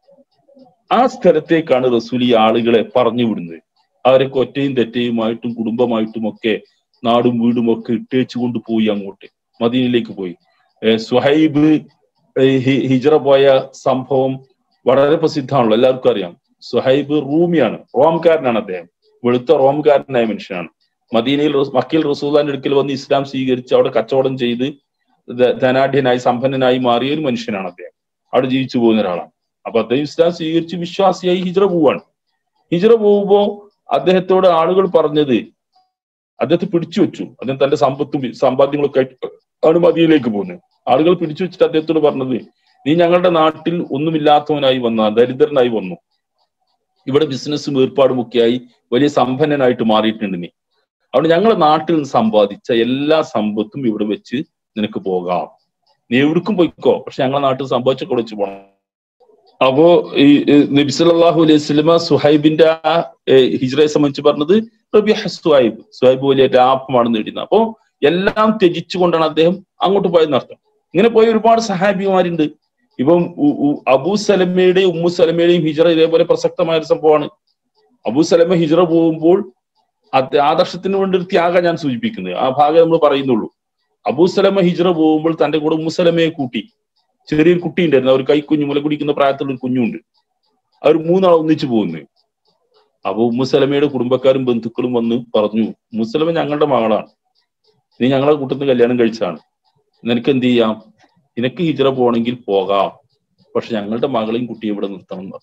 ആ സ്ഥലത്തേക്കാണ് റസൂൽ ഈ ആളുകളെ പറഞ്ഞു വിടുന്നത് അവരൊക്കെ ഒറ്റയും തെറ്റയുമായിട്ടും കുടുംബമായിട്ടും ഒക്കെ നാടും വീടും ഒക്കെ ഇട്ടേച്ചു കൊണ്ട് പോയി അങ്ങോട്ട് മദീനയിലേക്ക് പോയി സുഹൈബ് ഹിജറ പോയ സംഭവം വളരെ പ്രസിദ്ധമാണല്ലോ എല്ലാവർക്കും അറിയാം സുഹൈബ് റൂമിയാണ് റോംകാരനാണ് അദ്ദേഹം വെളുത്ത റോംകാരനായ മനുഷ്യനാണ് മദീനയിൽ മക്കയിൽ റസൂദാന്റെ അടുക്കൽ വന്ന് ഇസ്ലാം സ്വീകരിച്ച് അവിടെ കച്ചവടം ചെയ്ത് ധനാഢ്യനായി സമ്പന്നനായി മാറിയ ഒരു മനുഷ്യനാണ് അദ്ദേഹം അവിടെ ജീവിച്ചു പോകുന്ന ഒരാളാണ് അപ്പൊ അദ്ദേഹം ഇസ്ലാം സ്വീകരിച്ച് വിശ്വാസിയായി ഹിജ്റ പോവാണ് ഹിജ്റ പോകുമ്പോ അദ്ദേഹത്തോട് ആളുകൾ പറഞ്ഞത് അദ്ദേഹത്തെ പിടിച്ചു വെച്ചു അദ്ദേഹം തന്റെ സമ്പത്തും സമ്പാദ്യങ്ങളൊക്കെ ആയിട്ട് ആണ് മദിയയിലേക്ക് പോകുന്നത് ആളുകൾ പിടിച്ചു വെച്ചിട്ട് അദ്ദേഹത്തോട് പറഞ്ഞത് നീ ഞങ്ങളുടെ നാട്ടിൽ ഒന്നുമില്ലാത്തവനായി വന്ന ദരിദ്രനായി വന്നു ഇവിടെ ബിസിനസ്സും ഏർപ്പാടും ഒക്കെയായി വലിയ സമ്പന്നനായിട്ട് മാറിയിട്ടുണ്ട് നീ അതുകൊണ്ട് ഞങ്ങളുടെ നാട്ടിൽ നിന്ന് സമ്പാദിച്ച എല്ലാ സമ്പത്തും ഇവിടെ വെച്ച് നിനക്ക് പോകാം നീ എവിടേക്കും പോയിക്കോ പക്ഷെ ഞങ്ങളുടെ നാട്ടിൽ സമ്പാദിച്ചൊക്കെ വെച്ച് പോകണം അപ്പോ ഈ നബി സല്ലല്ലാഹു അലൈഹി വസല്ലമ സുഹൈബിന്റെ ആ ഹിജ്റയെ സംബന്ധിച്ച് പറഞ്ഞത് റബിഹ സുഹൈബ് സുഹൈബ് വലിയ ലാഭമാണ് നേടുന്നത് അപ്പോ എല്ലാം ത്യജിച്ചുകൊണ്ടാണ് അദ്ദേഹം അങ്ങോട്ട് പോയെന്ന് അർത്ഥം ഇങ്ങനെ പോയ ഒരുപാട് സഹാബിമാരുണ്ട് ഇപ്പം അബൂ സലമയുടെയും ഉമ്മു സലമയുടെയും ഹിജറ ഇതേപോലെ പ്രസക്തമായ ഒരു സംഭവമാണ് അബൂ സലമ ഹിജറ പോകുമ്പോൾ ആദർശത്തിന് വേണ്ടി ഒരു ത്യാഗം ഞാൻ സൂചിപ്പിക്കുന്നത് ആ ഭാഗം നമ്മൾ പറയുന്നുള്ളൂ അബൂ സലമ ഹിജറ പോകുമ്പോൾ തന്റെ കൂടെ ഉമ്മു സലമയെ കൂട്ടി ചെറിയൊരു കുട്ടി ഉണ്ടായിരുന്നു അവർ കൈക്കുഞ്ഞു മുല കുടിക്കുന്ന പ്രായത്തിലുള്ള ഒരു കുഞ്ഞുണ്ട് അവർ മൂന്നാൾ ഒന്നിച്ചു പോകുന്നു അപ്പൊ ഉമ്മുസലമയുടെ കുടുംബക്കാരും ബന്ധുക്കളും വന്ന് പറഞ്ഞു മുസലമ ഞങ്ങളുടെ മകളാണ് നീ ഞങ്ങളെ കൂട്ടത്തിൽ കല്യാണം കഴിച്ചാണ് നിനക്ക് എന്ത് ചെയ്യാം നിനക്ക് ഹിജറ പോകണമെങ്കിൽ പോകാം പക്ഷെ ഞങ്ങളുടെ മകളെയും കുട്ടിയെ ഇവിടെ നിർത്തണം എന്ന്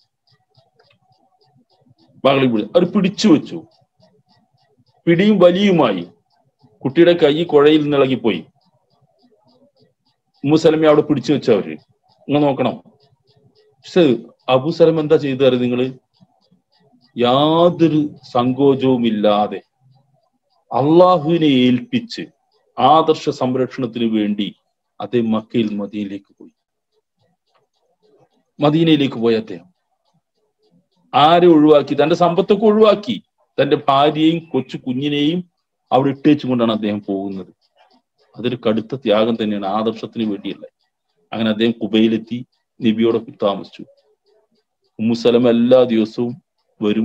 മകളെ വിളി അവർ പിടിച്ചു വെച്ചു പിടിയും വലിയുമായി കുട്ടിയുടെ കൈ കുഴയിൽ നിന്ന് ഇളകിപ്പോയി ഉമ്മുസലമെ അവിടെ പിടിച്ചു വെച്ചവര് നിങ്ങൾ നോക്കണം പക്ഷെ അബുസലം എന്താ ചെയ്തു നിങ്ങള് യാതൊരു സങ്കോചവും ഇല്ലാതെ അള്ളാഹുവിനെ ഏൽപ്പിച്ച് ആദർശ സംരക്ഷണത്തിന് വേണ്ടി അദ്ദേഹം മക്കയിൽ മദീനയിലേക്ക് പോയി മദീനയിലേക്ക് പോയ അദ്ദേഹം ആരെ ഒഴിവാക്കി തന്റെ സമ്പത്തൊക്കെ ഒഴിവാക്കി തന്റെ ഭാര്യയെയും കൊച്ചു കുഞ്ഞിനെയും അവിടെ ഇട്ടേച്ചു കൊണ്ടാണ് അദ്ദേഹം പോകുന്നത് അതൊരു കടുത്ത ത്യാഗം തന്നെയാണ് ആദർശത്തിന് വേണ്ടിയല്ല അങ്ങനെ അദ്ദേഹം കുബയിലെത്തി നബിയോടൊപ്പം താമസിച്ചു ഉമ്മുസലം എല്ലാ ദിവസവും വരും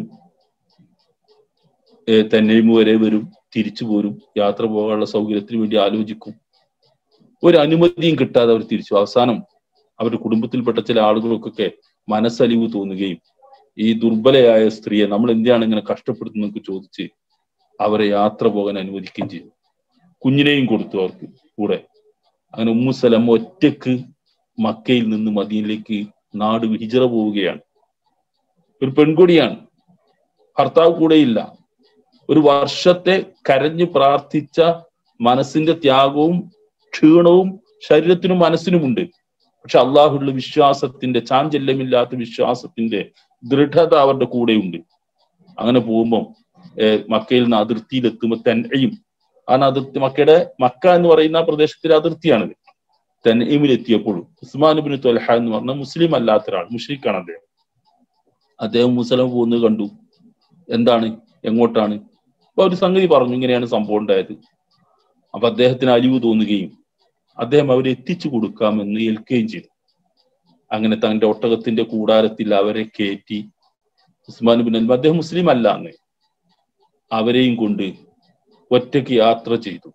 തന്നെയും വരെ വരും തിരിച്ചു പോരും യാത്ര പോകാനുള്ള സൗകര്യത്തിന് വേണ്ടി ആലോചിക്കും ഒരു അനുമതിയും കിട്ടാതെ അവർ തിരിച്ചു അവസാനം അവരുടെ കുടുംബത്തിൽപ്പെട്ട ചില ആളുകൾക്കൊക്കെ മനസ്സലിവ് തോന്നുകയും ഈ ദുർബലയായ സ്ത്രീയെ നമ്മൾ എന്തിനാണ് ഇങ്ങനെ കഷ്ടപ്പെടുത്തുന്നതൊക്കെ ചോദിച്ച് അവരെ യാത്ര പോകാൻ അനുവദിക്കുകയും ചെയ്തു കുഞ്ഞിനെയും കൊടുത്തു അവർക്ക് കൂടെ അങ്ങനെ ഉമ്മുസലം ഒറ്റക്ക് മക്കയിൽ നിന്ന് മദീനിലേക്ക് നാട് ഹിജറ പോവുകയാണ് ഒരു പെൺകുടിയാണ് ഭർത്താവ് കൂടെയില്ല ഒരു വർഷത്തെ കരഞ്ഞു പ്രാർത്ഥിച്ച മനസ്സിന്റെ ത്യാഗവും ക്ഷീണവും ശരീരത്തിനും മനസ്സിനുമുണ്ട് പക്ഷെ അള്ളാഹുള്ള വിശ്വാസത്തിന്റെ ചാഞ്ചല്യമില്ലാത്ത വിശ്വാസത്തിന്റെ ദൃഢത അവരുടെ കൂടെയുണ്ട് അങ്ങനെ പോകുമ്പം മക്കയിൽ നിന്ന് അതിർത്തിയിലെത്തുമ്പോൾ തന്നെയും ആ അതിർത്തി മക്കയുടെ മക്ക എന്ന് പറയുന്ന പ്രദേശത്തിലെ അതിർത്തിയാണിത് തന്നീമിലെത്തിയപ്പോൾ ഉസ്മാൻ ബിൻ തൊലഹ എന്ന് പറഞ്ഞ മുസ്ലിം അല്ലാത്ത ഒരാൾ മുഷ്രിഖാണ് അദ്ദേഹം അദ്ദേഹം മുസലം പോകുന്നത് കണ്ടു എന്താണ് എങ്ങോട്ടാണ് അപ്പൊ ഒരു സംഗതി പറഞ്ഞു ഇങ്ങനെയാണ് സംഭവം ഉണ്ടായത് അപ്പൊ അദ്ദേഹത്തിന് അലിവ് തോന്നുകയും അദ്ദേഹം അവരെ എത്തിച്ചു കൊടുക്കാമെന്ന് ഏൽക്കുകയും ചെയ്തു അങ്ങനെ തന്റെ ഒട്ടകത്തിന്റെ കൂടാരത്തിൽ അവരെ കയറ്റി ഉസ്മാൻ ബിൻ അൽമ അദ്ദേഹം മുസ്ലിം അല്ല എന്ന് അവരെയും കൊണ്ട് ഒറ്റയ്ക്ക് യാത്ര ചെയ്തു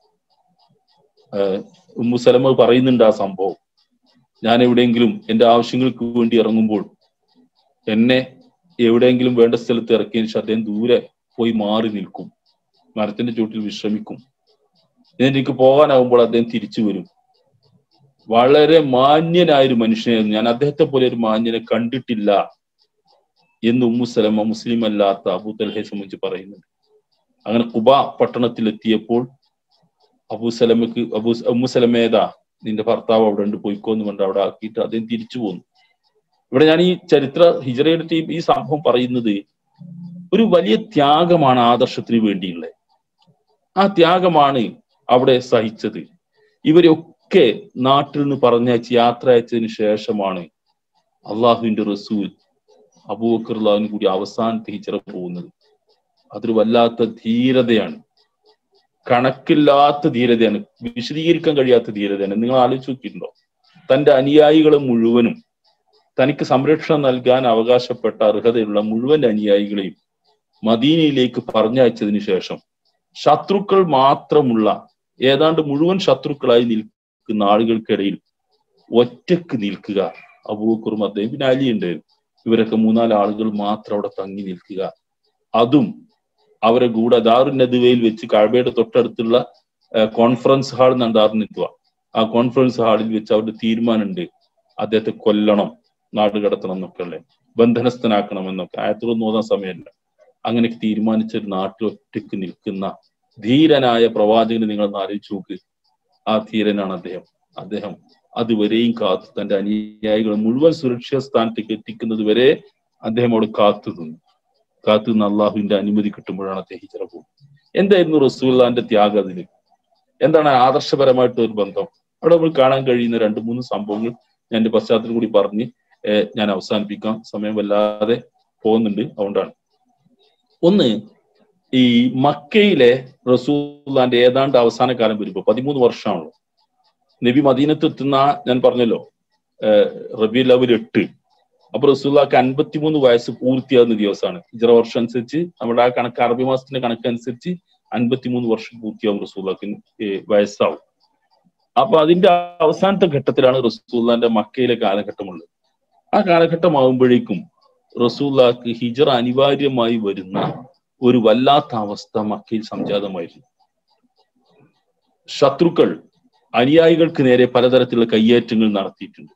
ഉമ്മുസലമ പറയുന്നുണ്ട് ആ സംഭവം ഞാൻ എവിടെയെങ്കിലും എന്റെ ആവശ്യങ്ങൾക്ക് വേണ്ടി ഇറങ്ങുമ്പോൾ എന്നെ എവിടെയെങ്കിലും വേണ്ട സ്ഥലത്ത് ഇറക്കിയതിന് ശേഷം അദ്ദേഹം ദൂരെ പോയി മാറി നിൽക്കും മരത്തിന്റെ ചുവട്ടിൽ വിശ്രമിക്കും എന്നിട്ട് എനിക്ക് പോകാനാകുമ്പോൾ അദ്ദേഹം തിരിച്ചു വരും വളരെ മാന്യനായ ഒരു മനുഷ്യനായിരുന്നു ഞാൻ അദ്ദേഹത്തെ പോലെ ഒരു മാന്യനെ കണ്ടിട്ടില്ല എന്ന് ഉമ്മുസലമ മുസ്ലിം അല്ലാത്ത അബൂ തൽഹയെ സംബന്ധിച്ച് പറയുന്നുണ്ട് അങ്ങനെ കുബ പട്ടണത്തിൽ എത്തിയപ്പോൾ അബൂ സലമക്ക് അബൂ ഉമ്മുസലമേത നിന്റെ ഭർത്താവ് അവിടെ ഉണ്ട് പോയിക്കോ എന്ന് പറഞ്ഞിട്ട് അവിടെ ആക്കിയിട്ട് അദ്ദേഹം തിരിച്ചു പോന്നു ഇവിടെ ഞാൻ ഈ ചരിത്ര ഹിജറയുടെ ടീം ഈ സംഭവം പറയുന്നത് ഒരു വലിയ ത്യാഗമാണ് ആദർശത്തിന് വേണ്ടിയുള്ളത് ആ ത്യാഗമാണ് അവിടെ സഹിച്ചത് ഇവരൊക്കെ നാട്ടിൽ നിന്ന് പറഞ്ഞയച്ച് യാത്ര അയച്ചതിന് ശേഷമാണ് അള്ളാഹുവിന്റെ റസൂൽ അബൂബക്കർലാവിന് കൂടി അവസാനത്തെ ഹിജറ പോകുന്നത് അതൊരു വല്ലാത്ത ധീരതയാണ് കണക്കില്ലാത്ത ധീരതയാണ് വിശദീകരിക്കാൻ കഴിയാത്ത ധീരതയാണ് നിങ്ങൾ ആലോചിച്ച് നോക്കിയിട്ടുണ്ടോ തന്റെ അനുയായികളെ മുഴുവനും തനിക്ക് സംരക്ഷണം നൽകാൻ അവകാശപ്പെട്ട അർഹതയുള്ള മുഴുവൻ അനുയായികളെയും മദീനയിലേക്ക് പറഞ്ഞയച്ചതിന് ശേഷം ശത്രുക്കൾ മാത്രമുള്ള ഏതാണ്ട് മുഴുവൻ ശത്രുക്കളായി നിൽക്കുന്ന ആളുകൾക്കിടയിൽ ഒറ്റക്ക് നിൽക്കുക അബൂക്കുറും അദ്ദേഹം പിന്നെ അലി ഉണ്ടായിരുന്നു ഇവരൊക്കെ മൂന്നാല് ആളുകൾ മാത്രം അവിടെ തങ്ങി നിൽക്കുക അതും അവരെ കൂടെ ദാറുൻ നദുവയിൽ വെച്ച് കഴബയുടെ തൊട്ടടുത്തുള്ള കോൺഫറൻസ് ഹാൾ എന്നാണ് ദാറുൻ നിൽക്കുക ആ കോൺഫറൻസ് ഹാളിൽ വെച്ച് അവരുടെ തീരുമാനമുണ്ട് അദ്ദേഹത്തെ കൊല്ലണം നാട് കടത്തണം എന്നൊക്കെ ഉള്ളത് ബന്ധനസ്ഥനാക്കണം എന്നൊക്കെ ആയത്തോടൊന്നും ഓതാൻ സമയമല്ല അങ്ങനെ തീരുമാനിച്ച ഒരു നാട്ടിൽ ഒറ്റയ്ക്ക് നിൽക്കുന്ന ധീരനായ പ്രവാചകന് നിങ്ങൾ ഒന്ന് ആലോചിച്ച് നോക്ക് ആ ധീരനാണ് അദ്ദേഹം അദ്ദേഹം അതുവരെയും കാത്തു തന്റെ അനുയായികൾ മുഴുവൻ സുരക്ഷിത സ്ഥാനത്തേക്ക് എത്തിക്കുന്നത് വരെ അദ്ദേഹം അവിടെ കാത്തു നിന്നു കാത്തു നിന്ന് അള്ളാഹുവിന്റെ അനുമതി കിട്ടുമ്പോഴാണ് അദ്ദേഹം ഹിജറ പോകുന്നത് എന്തായിരുന്നു റസൂല്ലാന്റെ ത്യാഗം അതിന് എന്താണ് ആദർശപരമായിട്ട് ഒരു ബന്ധം അവിടെ നമ്മൾ കാണാൻ കഴിയുന്ന രണ്ട് മൂന്ന് സംഭവങ്ങൾ ഞാൻ എന്റെ പശ്ചാത്തലം കൂടി പറഞ്ഞ് ഏഹ് ഞാൻ അവസാനിപ്പിക്കാം സമയം വല്ലാതെ പോകുന്നുണ്ട് അതുകൊണ്ടാണ് ഒന്ന് ഈ മക്കയിലെ റസൂല്ലാന്റെ ഏതാണ്ട് അവസാന കാലം വരുമ്പോൾ പതിമൂന്ന് വർഷമാണല്ലോ നബി മദീനത്ത് എത്തുന്ന ഞാൻ പറഞ്ഞല്ലോ റബി ലവൽ എട്ട് അപ്പൊ റസൂല്ലാക്ക് അൻപത്തിമൂന്ന് വയസ്സ് പൂർത്തിയാകുന്ന ദിവസമാണ് ഹിജറ വർഷം അനുസരിച്ച് നമ്മുടെ ആ കണക്ക് അറബി മാസത്തിന്റെ കണക്ക് അനുസരിച്ച് അൻപത്തിമൂന്ന് വർഷം പൂർത്തിയാവും റസൂല്ലാക്ക് വയസ്സാവും അപ്പൊ അതിന്റെ അവസാനത്തെ ഘട്ടത്തിലാണ് റസൂല്ലാന്റെ മക്കയിലെ കാലഘട്ടമുള്ളത് ആ കാലഘട്ടമാകുമ്പോഴേക്കും റസൂല്ലാക്ക് ഹിജറ അനിവാര്യമായി വരുന്ന ഒരു വല്ലാത്ത അവസ്ഥ മക്കയിൽ സംജാതമായിരുന്നു ശത്രുക്കൾ അനുയായികൾക്ക് നേരെ പലതരത്തിലുള്ള കയ്യേറ്റങ്ങൾ നടത്തിയിട്ടുണ്ട്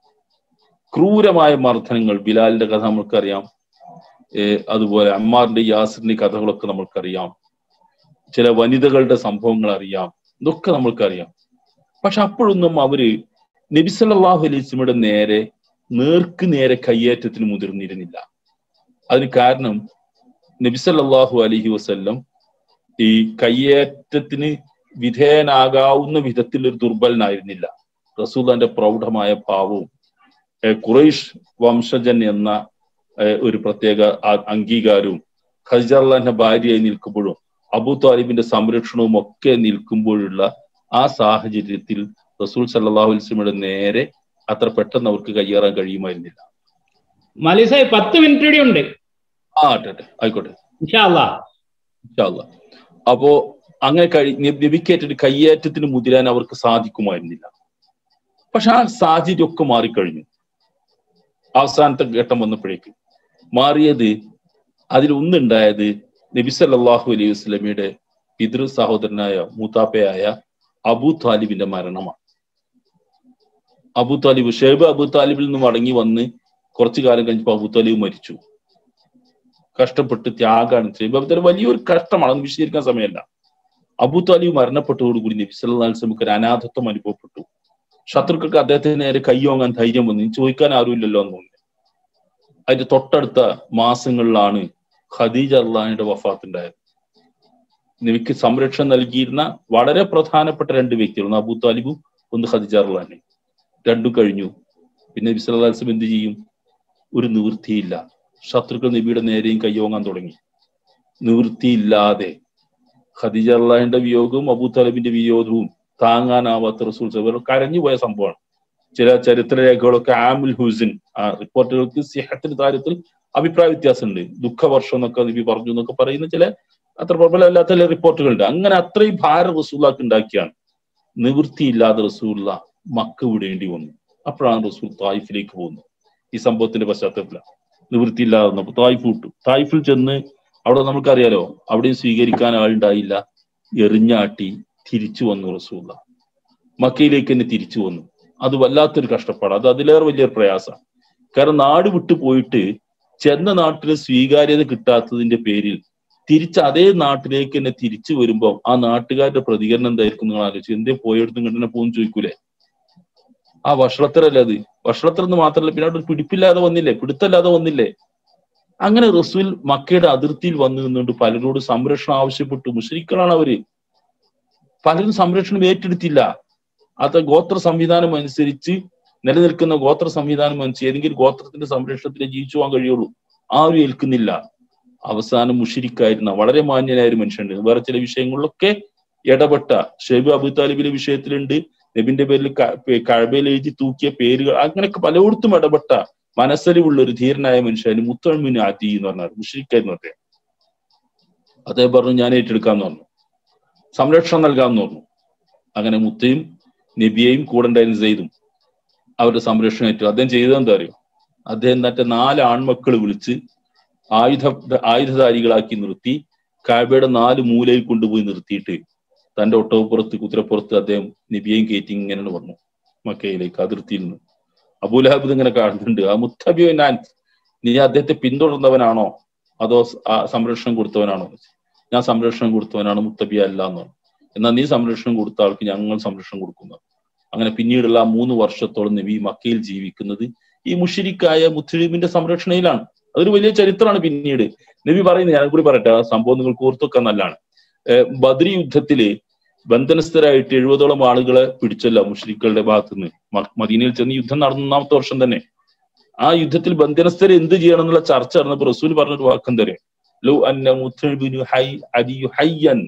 ക്രൂരമായ മർദ്ദനങ്ങൾ ബിലാലിന്റെ കഥ നമ്മൾക്കറിയാം അതുപോലെ അമ്മാറിന്റെ യാസിറിന്റെ കഥകളൊക്കെ നമ്മൾക്കറിയാം ചില വനിതകളുടെ സംഭവങ്ങൾ അറിയാം ഇതൊക്കെ നമ്മൾക്കറിയാം പക്ഷെ അപ്പോഴൊന്നും അവര് നബിസല്ലാഹു അലൈസ്മയുടെ നേരെ നേർക്ക് നേരെ കയ്യേറ്റത്തിന് മുതിർന്നിരുന്നില്ല അതിന് കാരണം നബിസല്ലാഹു അലഹി വസ്ല്ലം ഈ കയ്യേറ്റത്തിന് വിധേയനാകാവുന്ന വിധത്തിൽ ഒരു ദുർബലനായിരുന്നില്ല റസൂലിന്റെ പ്രൗഢമായ ഭാവവും ഖുറൈഷ് വംശജൻ എന്ന ഒരു പ്രത്യേക അംഗീകാരവും ഖജർലാന്റെ ഭാര്യയായി നിൽക്കുമ്പോഴും അബു താലിബിന്റെ സംരക്ഷണവും ഒക്കെ നിൽക്കുമ്പോഴുള്ള ആ സാഹചര്യത്തിൽ റസൂൽ സല്ലാഹു വസ്ലമിയുടെ നേരെ അത്ര പെട്ടെന്ന് അവർക്ക് കയ്യേറാൻ കഴിയുമായിരുന്നില്ല മലിസായി പത്ത് മിനിറ്റ് കൂടി ഉണ്ട് ആ ആട്ടെ ആയിക്കോട്ടെ ഇൻഷാല്ലാ ഇൻഷാല്ലാ അപ്പോ അങ്ങനെ കഴി നബിക്കേറ്റൊരു കയ്യേറ്റത്തിന് മുതിരാൻ അവർക്ക് സാധിക്കുമായിരുന്നില്ല പക്ഷെ ആ സാഹചര്യം ഒക്കെ മാറിക്കഴിഞ്ഞു അവസാനത്തെ ഘട്ടം വന്നപ്പോഴേക്ക് മാറിയത് അതിലൊന്നുണ്ടായത് നബി സല്ലാഹു അലൈഹി വസ്ലമിയുടെ പിതൃ സഹോദരനായ മൂത്താപ്പയായ അബൂ താലിബിന്റെ മരണമാണ് അബൂ താലിബ് ഷേബ് അബൂ താലിബിൽ നിന്ന് മടങ്ങി വന്ന് കുറച്ചു കാലം കഴിഞ്ഞപ്പോൾ അബൂ താലിബ് മരിച്ചു കഷ്ടപ്പെട്ട് ത്യാഗാണ് ഷേബ് അബൂ താലിബ് വലിയൊരു കഷ്ടമാണ് അത് വിശദീകരിക്കാൻ സമയമല്ല അബൂ താലിബ് മരണപ്പെട്ടതോടുകൂടി നബി സല്ലല്ലാഹു അലൈഹി വസല്ലമക്ക് ഒരു അനാഥത്വം അനുഭവപ്പെട്ടു ശത്രുക്കൾക്ക് അദ്ദേഹത്തിന് നേരെ കയ്യോങ്ങാൻ ധൈര്യം വന്നു ചോദിക്കാൻ ആരുമില്ലല്ലോ എന്ന് തോന്നി അതിന്റെ തൊട്ടടുത്ത മാസങ്ങളിലാണ് ഖദീജ അള്ളഹാനിയുടെ വഫാത്ത് ഉണ്ടായത് നബിക്ക് സംരക്ഷണം നൽകിയിരുന്ന വളരെ പ്രധാനപ്പെട്ട രണ്ട് വ്യക്തികൾ ഒന്ന് അബൂ താലിബും ഒന്ന് ഖദീജ അള്ളഹാനെ രണ്ടും കഴിഞ്ഞു പിന്നെ നബി സല്ലല്ലാഹു അലൈഹി വസല്ലം എന്ത് ചെയ്യും ഒരു നിവൃത്തിയില്ല ശത്രുക്കൾ നബിയുടെ നേരെയും കയ്യോങ്ങാൻ തുടങ്ങി നിവൃത്തിയില്ലാതെ ഖദീജ അള്ളാഹിന്റെ വിയോഗവും അബൂ താലിബിന്റെ വിയോഗവും താങ്ങാനാവാത്ത റസൂൽ സബർ കരഞ്ഞുപോയ സംഭവമാണ് ചില ചരിത്രരേഖകളൊക്കെ ആമുൽ ഹുസിൻ ആ റിപ്പോർട്ടുകൾക്ക് സിഹത്തിന്റെ കാര്യത്തിൽ അഭിപ്രായ വ്യത്യാസമുണ്ട് ദുഃഖവർഷം എന്നൊക്കെ നബി പറഞ്ഞു എന്നൊക്കെ പറയുന്ന ചില അത്ര പ്രബലമല്ലാത്ത ചില റിപ്പോർട്ടുകളുണ്ട് അങ്ങനെ അത്രയും ഭാരം റസൂല്ലാക്ക് ഉണ്ടാക്കിയാണ് നിവൃത്തിയില്ലാതെ റസൂല്ല മക്ക വിടേണ്ടി വന്നു അപ്പോഴാണ് റസൂൽ തായിഫിലേക്ക് പോകുന്നത് ഈ സംഭവത്തിന്റെ പശ്ചാത്തലത്തിലാണ് നിവൃത്തിയില്ലാതെ വന്നപ്പോൾ തായിഫ് വിട്ടു തായിഫിൽ ചെന്ന് അവിടെ നമുക്കറിയാലോ അവിടെയും സ്വീകരിക്കാൻ ആളുണ്ടായില്ല എറിഞ്ഞാട്ടി തിരിച്ചു വന്നു റസൂല്ല മക്കയിലേക്ക് തന്നെ തിരിച്ചു വന്നു അത് വല്ലാത്തൊരു കഷ്ടപ്പാട് അത് അതിലേറെ വലിയൊരു പ്രയാസമാണ് കാരണം നാട് വിട്ടു പോയിട്ട് ചെന്ന നാട്ടിൽ സ്വീകാര്യത കിട്ടാത്തതിന്റെ പേരിൽ തിരിച്ച് അതേ നാട്ടിലേക്ക് തന്നെ തിരിച്ചു വരുമ്പോൾ ആ നാട്ടുകാരുടെ പ്രതികരണം എന്തായിരിക്കും നിങ്ങൾ ആലോചിച്ചു എന്തേ പോയെടുത്തും കണ്ടനെ പോകുന്നു ചോദിക്കൂലേ ആ വഷളത്തരല്ലേ അത് വഷളത്തരം എന്ന് മാത്രമല്ല പിന്നെ അവിടെ പിടിപ്പില്ലാതെ വന്നില്ലേ പിടുത്തല്ലാതെ വന്നില്ലേ അങ്ങനെ റസൂൽ മക്കയുടെ അതിർത്തിയിൽ വന്നു നിന്നുകൊണ്ട് പലരോട് സംരക്ഷണം ആവശ്യപ്പെട്ടു മുഷരിക്കളാണ് അവര് പലരും സംരക്ഷണം ഏറ്റെടുത്തില്ല അത് ഗോത്ര സംവിധാനം അനുസരിച്ച് നിലനിൽക്കുന്ന ഗോത്ര സംവിധാനം അനുസരിച്ച് ഏതെങ്കിലും ഗോത്രത്തിന്റെ സംരക്ഷണത്തിൽ ജീവിച്ചു പോകാൻ കഴിയുള്ളൂ ആരും ഏൽക്കുന്നില്ല അവസാനം മുഷിരിക്കായിരുന്ന വളരെ മാന്യനായ ഒരു മനുഷ്യനുണ്ട് വേറെ ചില വിഷയങ്ങളിലൊക്കെ ഇടപെട്ട ഷെയ്ബ് അബു താലിബിന്റെ വിഷയത്തിലുണ്ട് നബിന്റെ പേരിൽ കഴബയിൽ എഴുതി തൂക്കിയ പേരുകൾ അങ്ങനെയൊക്കെ പലയിടത്തും ഇടപെട്ട മനസ്സലിവുള്ള ഒരു ധീരനായ മനുഷ്യന് മുത്തമിന് ആറ്റി എന്ന് പറഞ്ഞാൽ മുഷിരിക്കായിരുന്നു അദ്ദേഹം അദ്ദേഹം പറഞ്ഞു ഞാൻ ഏറ്റെടുക്കാന്ന് പറഞ്ഞു സംരക്ഷണം നൽകാമെന്ന് പറഞ്ഞു അങ്ങനെ മുത്തയും നബിയെയും കൂടെ ഉണ്ടായിരുന്ന സെയ്തും അവരുടെ സംരക്ഷണം ഏറ്റു അദ്ദേഹം ചെയ്തത് എന്താ അറിയോ അദ്ദേഹം തന്റെ നാല് ആൺമക്കൾ വിളിച്ച് ആയുധ ആയുധധാരികളാക്കി നിർത്തി കാബയുടെ നാല് മൂലയിൽ കൊണ്ടുപോയി നിർത്തിയിട്ട് തന്റെ ഒട്ടകപ്പുറത്ത് കുതിരപ്പുറത്ത് അദ്ദേഹം നബിയെയും കയറ്റി ഇങ്ങനെ വന്നു മക്കയിലേക്ക് അതിർത്തിയിൽ നിന്ന് അബൂലഹബ് ഇങ്ങനെ കാണുന്നുണ്ട് ആ മുത്തബിയോ ഞാൻ നീ അദ്ദേഹത്തെ പിന്തുടർന്നവനാണോ അതോ സംരക്ഷണം കൊടുത്തവനാണോ ഞാൻ സംരക്ഷണം കൊടുത്തവനാണ് മുത്തബിയ അല്ല എന്ന് പറഞ്ഞു എന്നാൽ നീ സംരക്ഷണം കൊടുത്ത ആൾക്ക് ഞങ്ങൾ സംരക്ഷണം കൊടുക്കുന്നു അങ്ങനെ പിന്നീടുള്ള ആ മൂന്ന് വർഷത്തോളം നബി മക്കയിൽ ജീവിക്കുന്നത് ഈ മുഷിരിക്കായ മുത്തലിമിന്റെ സംരക്ഷണയിലാണ് അതൊരു വലിയ ചരിത്രമാണ് പിന്നീട് നബി പറയുന്നത് ഞാൻ കൂടി പറയട്ടെ ആ സംഭവം നിങ്ങൾക്ക് ഓർത്തൊക്കെ നല്ലതാണ് ബദ്രി യുദ്ധത്തില് ബന്ധനസ്ഥരായിട്ട് എഴുപതോളം ആളുകളെ പിടിച്ചല്ല മുഷ്രിക്കളുടെ ഭാഗത്തു നിന്ന് മദീനയിൽ ചെന്ന് യുദ്ധം നടന്ന ഒന്നാമത്തെ വർഷം തന്നെ ആ യുദ്ധത്തിൽ ബന്ധനസ്ഥരെ എന്ത് ചെയ്യണം എന്നുള്ള ചർച്ച നടന്നപ്പോൾ റസൂൽ പറഞ്ഞൊരു വാക്കം തരെ ലോ അന്ന മുത്തഴിബിനു ഹൈ അരിയു ഹയ്യൻ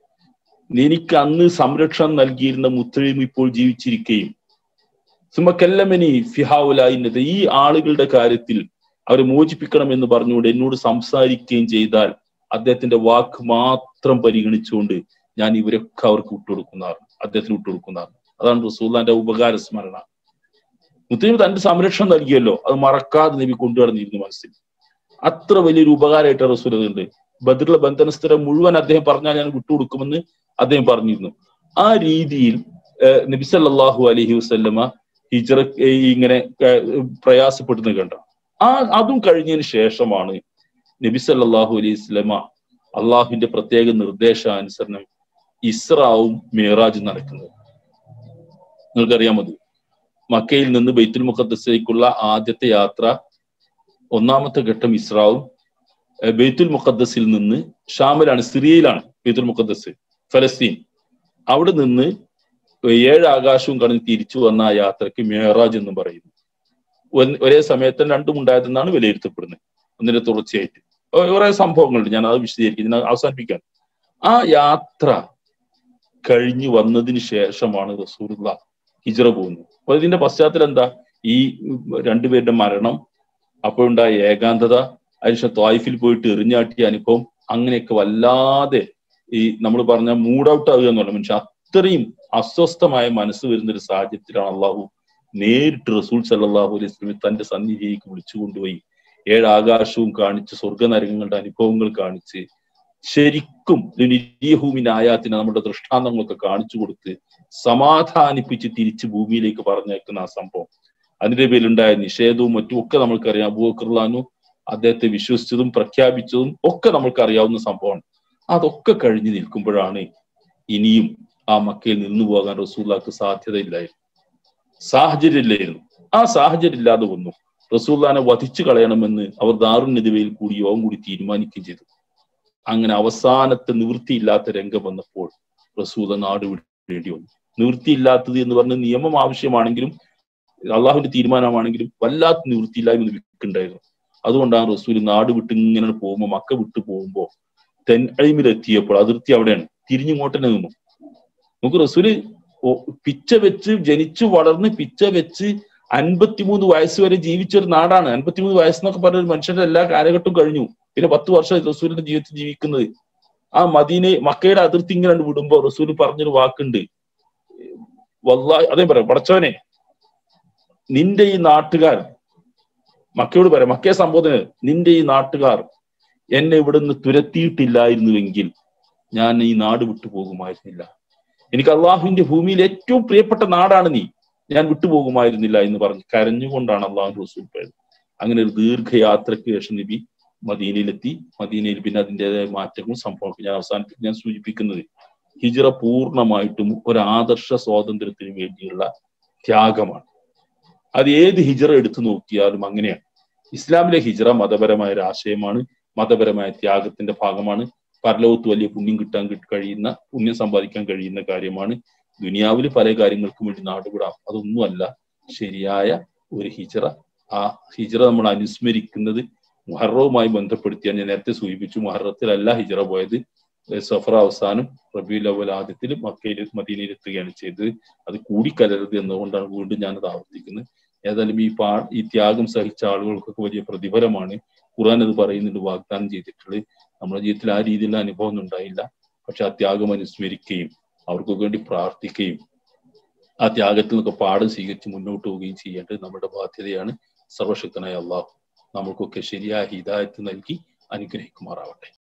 എനിക്ക് അന്ന് സംരക്ഷണം നൽകിയിരുന്ന മുത്തഴിം ഇപ്പോൾ ജീവിച്ചിരിക്കുകയും സുമക്കെല്ലമനി ഫിഹാവുലായിന്നത് ഈ ആളുകളുടെ കാര്യത്തിൽ അവരെ മോചിപ്പിക്കണം എന്ന് പറഞ്ഞുകൊണ്ട് എന്നോട് സംസാരിക്കുകയും ചെയ്താൽ അദ്ദേഹത്തിന്റെ വാക്ക് മാത്രം പരിഗണിച്ചുകൊണ്ട് ഞാൻ ഇവരൊക്കെ അവർക്ക് വിട്ടുകൊടുക്കുന്നതാണ് അദ്ദേഹത്തിന് വിട്ടുകൊടുക്കുന്നതാണ് അതാണ് റസൂല്ലാന്റെ ഉപകാര സ്മരണ മുത്തലിം തന്റെ സംരക്ഷണം നൽകിയല്ലോ അത് മറക്കാതെ നബി കൊണ്ടുവന്നിരുന്നു മനസ്സിൽ അത്ര വലിയൊരു ഉപകാരമായിട്ട് റസൂൽ അതുണ്ട് ബദറിലെ ബന്ധനസ്ഥരെ മുഴുവൻ അദ്ദേഹം പറഞ്ഞാൽ ഞാൻ വിട്ടുകൊടുക്കുമെന്ന് അദ്ദേഹം പറഞ്ഞിരുന്നു ആ രീതിയിൽ നബി സല്ലാഹു അലഹി വസ്ല്ലമ ഹിജറ ഇങ്ങനെ പ്രയാസപ്പെടുന്നത് കണ്ട ആ അതും കഴിഞ്ഞതിന് ശേഷമാണ് നബി സല്ലാഹു അലൈഹി സ്വലമ അള്ളാഹുവിന്റെ പ്രത്യേക നിർദ്ദേശാനുസരണം ഇസ്രാവും മേറാജും നടക്കുന്നത് നിങ്ങൾക്കറിയാമത് മക്കയിൽ നിന്ന് ബൈത്തുൽ മുഖദ്സിലേക്കുള്ള ആദ്യത്തെ യാത്ര ഒന്നാമത്തെ ഘട്ടം ഇസ്രാവും ബെയ്ത്തുൽ മുഖദ്സിൽ നിന്ന് ഷാമിലാണ് സിറിയയിലാണ് ബെയ്ത്തുൽ മുഖദ്സ് ഫലസ്തീൻ അവിടെ നിന്ന് ഏഴ് ആകാശവും കടന്ന് തിരിച്ചു വന്ന ആ യാത്രയ്ക്ക് മേറാജ് എന്ന് പറയുന്നു ഒരേ സമയത്ത് രണ്ടും ഉണ്ടായതെന്നാണ് വിലയിരുത്തപ്പെടുന്നത് ഒന്നിന്റെ തുടർച്ചയായിട്ട് കുറെ സംഭവങ്ങളുണ്ട് ഞാൻ അത് വിശദീകരിക്കും അവസാനിപ്പിക്കാൻ ആ യാത്ര കഴിഞ്ഞു വന്നതിന് ശേഷമാണ് റസൂറുള്ള ഹിജറ പോകുന്നത് അപ്പൊ ഇതിന്റെ പശ്ചാത്തലം എന്താ ഈ രണ്ടുപേരുടെ മരണം അപ്പോഴുണ്ടായ ഏകാന്തത അതിനുശേഷം ത്വായിഫിൽ പോയിട്ട് എറിഞ്ഞാട്ടിയ അനുഭവം അങ്ങനെയൊക്കെ വല്ലാതെ ഈ നമ്മൾ പറഞ്ഞ മൂഡ് ഔട്ട് ആവുക എന്നുള്ള മനുഷ്യൻ അത്രയും അസ്വസ്ഥമായ മനസ്സ് വരുന്ന ഒരു സാഹചര്യത്തിലാണ് അള്ളാഹു നേരിട്ട് റസൂൽ സല്ലാഹു അലൈഹി സ്വലമി തന്റെ സന്നിധിയിലേക്ക് വിളിച്ചു കൊണ്ടുപോയി ഏഴ് ആകാശവും കാണിച്ച് സ്വർഗനരകങ്ങളുടെ അനുഭവങ്ങൾ കാണിച്ച് ശരിക്കും ആയാത്തിന് നമ്മുടെ ദൃഷ്ടാന്തങ്ങളൊക്കെ കാണിച്ചു കൊടുത്ത് സമാധാനിപ്പിച്ച് തിരിച്ച് ഭൂമിയിലേക്ക് പറഞ്ഞേക്കുന്ന ആ സംഭവം അതിന്റെ പേരിലുണ്ടായ നിഷേധവും മറ്റും ഒക്കെ നമ്മൾക്കറിയാം അബൂബക്കർലാനു അദ്ദേഹത്തെ വിശ്വസിച്ചതും പ്രഖ്യാപിച്ചതും ഒക്കെ നമ്മൾക്ക് അറിയാവുന്ന സംഭവമാണ് അതൊക്കെ കഴിഞ്ഞു നിൽക്കുമ്പോഴാണ് ഇനിയും ആ മക്കയിൽ നിന്നു പോകാൻ റസൂല്ലാക്ക് സാധ്യതയില്ലായിരുന്നു സാഹചര്യം ഇല്ലായിരുന്നു ആ സാഹചര്യം ഇല്ലാതെ വന്നു റസൂല്ലാനെ വധിച്ചു കളയണമെന്ന് അവർ ദാറുനിധിവയിൽ കൂടി യോഗം കൂടി തീരുമാനിക്കുകയും ചെയ്തു അങ്ങനെ അവസാനത്തെ നിവൃത്തിയില്ലാത്ത രംഗം വന്നപ്പോൾ റസൂല നാട് വിടേണ്ടി വന്നു നിവൃത്തിയില്ലാത്തത് എന്ന് പറഞ്ഞ നിയമം ആവശ്യമാണെങ്കിലും അള്ളാഹുവിന്റെ തീരുമാനമാണെങ്കിലും വല്ലാത്ത നിവൃത്തിയില്ലായ്മ നിൽക്കുന്നുണ്ടായിരുന്നു അതുകൊണ്ടാണ് റസൂൽ നാട് വിട്ട് ഇങ്ങനെ പോകുമ്പോൾ മക്ക വിട്ടു പോകുമ്പോൾ തെൻഅഴിമിലെത്തിയപ്പോൾ അതിർത്തി അവിടെയാണ് തിരിഞ്ഞിങ്ങോട്ട് തന്നെ നിന്നു നമുക്ക് റസൂല് പിച്ച വെച്ച് ജനിച്ചു വളർന്ന് പിച്ച വെച്ച് അൻപത്തിമൂന്ന് വയസ്സ് വരെ ജീവിച്ച ഒരു നാടാണ് അൻപത്തിമൂന്ന് വയസ്സെന്നൊക്കെ പറഞ്ഞ ഒരു മനുഷ്യന്റെ എല്ലാ കാലഘട്ടവും കഴിഞ്ഞു പിന്നെ പത്ത് വർഷം റസൂലിന്റെ ജീവിതത്തിൽ ജീവിക്കുന്നത് ആ മദീനെ മക്കയുടെ അതിർത്തി ഇങ്ങനെ വിടുമ്പോ റസൂൽ പറഞ്ഞൊരു വാക്കുണ്ട് വല്ലാ അതേ പറയാം പടച്ചവനെ നിന്റെ ഈ നാട്ടുകാർ മക്കയോട് പറയാം മക്കയെ സംബോധന നിന്റെ ഈ നാട്ടുകാർ എന്നെ ഇവിടുന്ന് തുരത്തിയിട്ടില്ലായിരുന്നുവെങ്കിൽ ഞാൻ ഈ നാട് വിട്ടു പോകുമായിരുന്നില്ല എനിക്ക് അള്ളാഹുവിന്റെ ഭൂമിയിൽ ഏറ്റവും പ്രിയപ്പെട്ട നാടാണ് നീ ഞാൻ വിട്ടുപോകുമായിരുന്നില്ല എന്ന് പറഞ്ഞ് കരഞ്ഞുകൊണ്ടാണ് അള്ളാഹു റസൂൽ പോയത് അങ്ങനെ ഒരു ദീർഘയാത്രയ്ക്ക് ശേഷം നബി മദീനയിലെത്തി മദീനയിൽ പിന്നെ അതിൻ്റെതായ മാറ്റങ്ങളും സംഭവം ഞാൻ അവസാനിപ്പിച്ച് ഞാൻ സൂചിപ്പിക്കുന്നത് ഹിജറ പൂർണ്ണമായിട്ടും ഒരു ആദർശ സ്വാതന്ത്ര്യത്തിന് വേണ്ടിയുള്ള ത്യാഗമാണ് അത് ഏത് ഹിജറ എടുത്തു നോക്കിയാലും അങ്ങനെയാണ് ഇസ്ലാമിലെ ഹിജറ മതപരമായ ഒരു ആശയമാണ് മതപരമായ ത്യാഗത്തിന്റെ ഭാഗമാണ് പരലോകത്ത് വലിയ പുണ്യം കിട്ടാൻ കഴിയുന്ന പുണ്യം സമ്പാദിക്കാൻ കഴിയുന്ന കാര്യമാണ് ദുനിയാവിൽ പല കാര്യങ്ങൾക്കും വേണ്ടി നാടുവിടാം അതൊന്നുമല്ല ശരിയായ ഒരു ഹിജറ ആ ഹിജറ നമ്മൾ അനുസ്മരിക്കുന്നത് മുഹറവുമായി ബന്ധപ്പെടുത്തിയാണ് ഞാൻ നേരത്തെ സൂചിപ്പിച്ചു മുഹറത്തിലല്ല ഹിജറ പോയത് സഫർ അവസാനം റബിയുൽ അവൽ ആദ്യത്തിൽ മക്കയിൽ മദീനയിൽ എത്തുകയാണ് ചെയ്തത് അത് കൂടിക്കലരുത് എന്നുകൊണ്ടാണ് വീണ്ടും ഞാനത് ആവർത്തിക്കുന്നത് ഏതായാലും ഈ പാ ഈ ത്യാഗം സഹിച്ച ആളുകൾക്കൊക്കെ വലിയ പ്രതിഫലമാണ് ഖുർആൻ അത് പറയുന്നുണ്ട് വാഗ്ദാനം ചെയ്തിട്ടുള്ളത് നമ്മുടെ ജീവിതത്തിൽ ആ രീതിയിലുള്ള അനുഭവം ഒന്നും ഉണ്ടായില്ല പക്ഷെ ആ ത്യാഗം അനുസ്മരിക്കുകയും അവർക്കൊക്കെ വേണ്ടി പ്രാർത്ഥിക്കുകയും ആ ത്യാഗത്തിൽ നിന്നൊക്കെ പാഠം സ്വീകരിച്ച് മുന്നോട്ട് പോവുകയും ചെയ്യേണ്ടത് നമ്മുടെ ബാധ്യതയാണ് സർവശക്തനായ അള്ളാഹു നമുക്കൊക്കെ ശരിയായ ഹിദായത്ത് നൽകി അനുഗ്രഹിക്കുമാറാവട്ടെ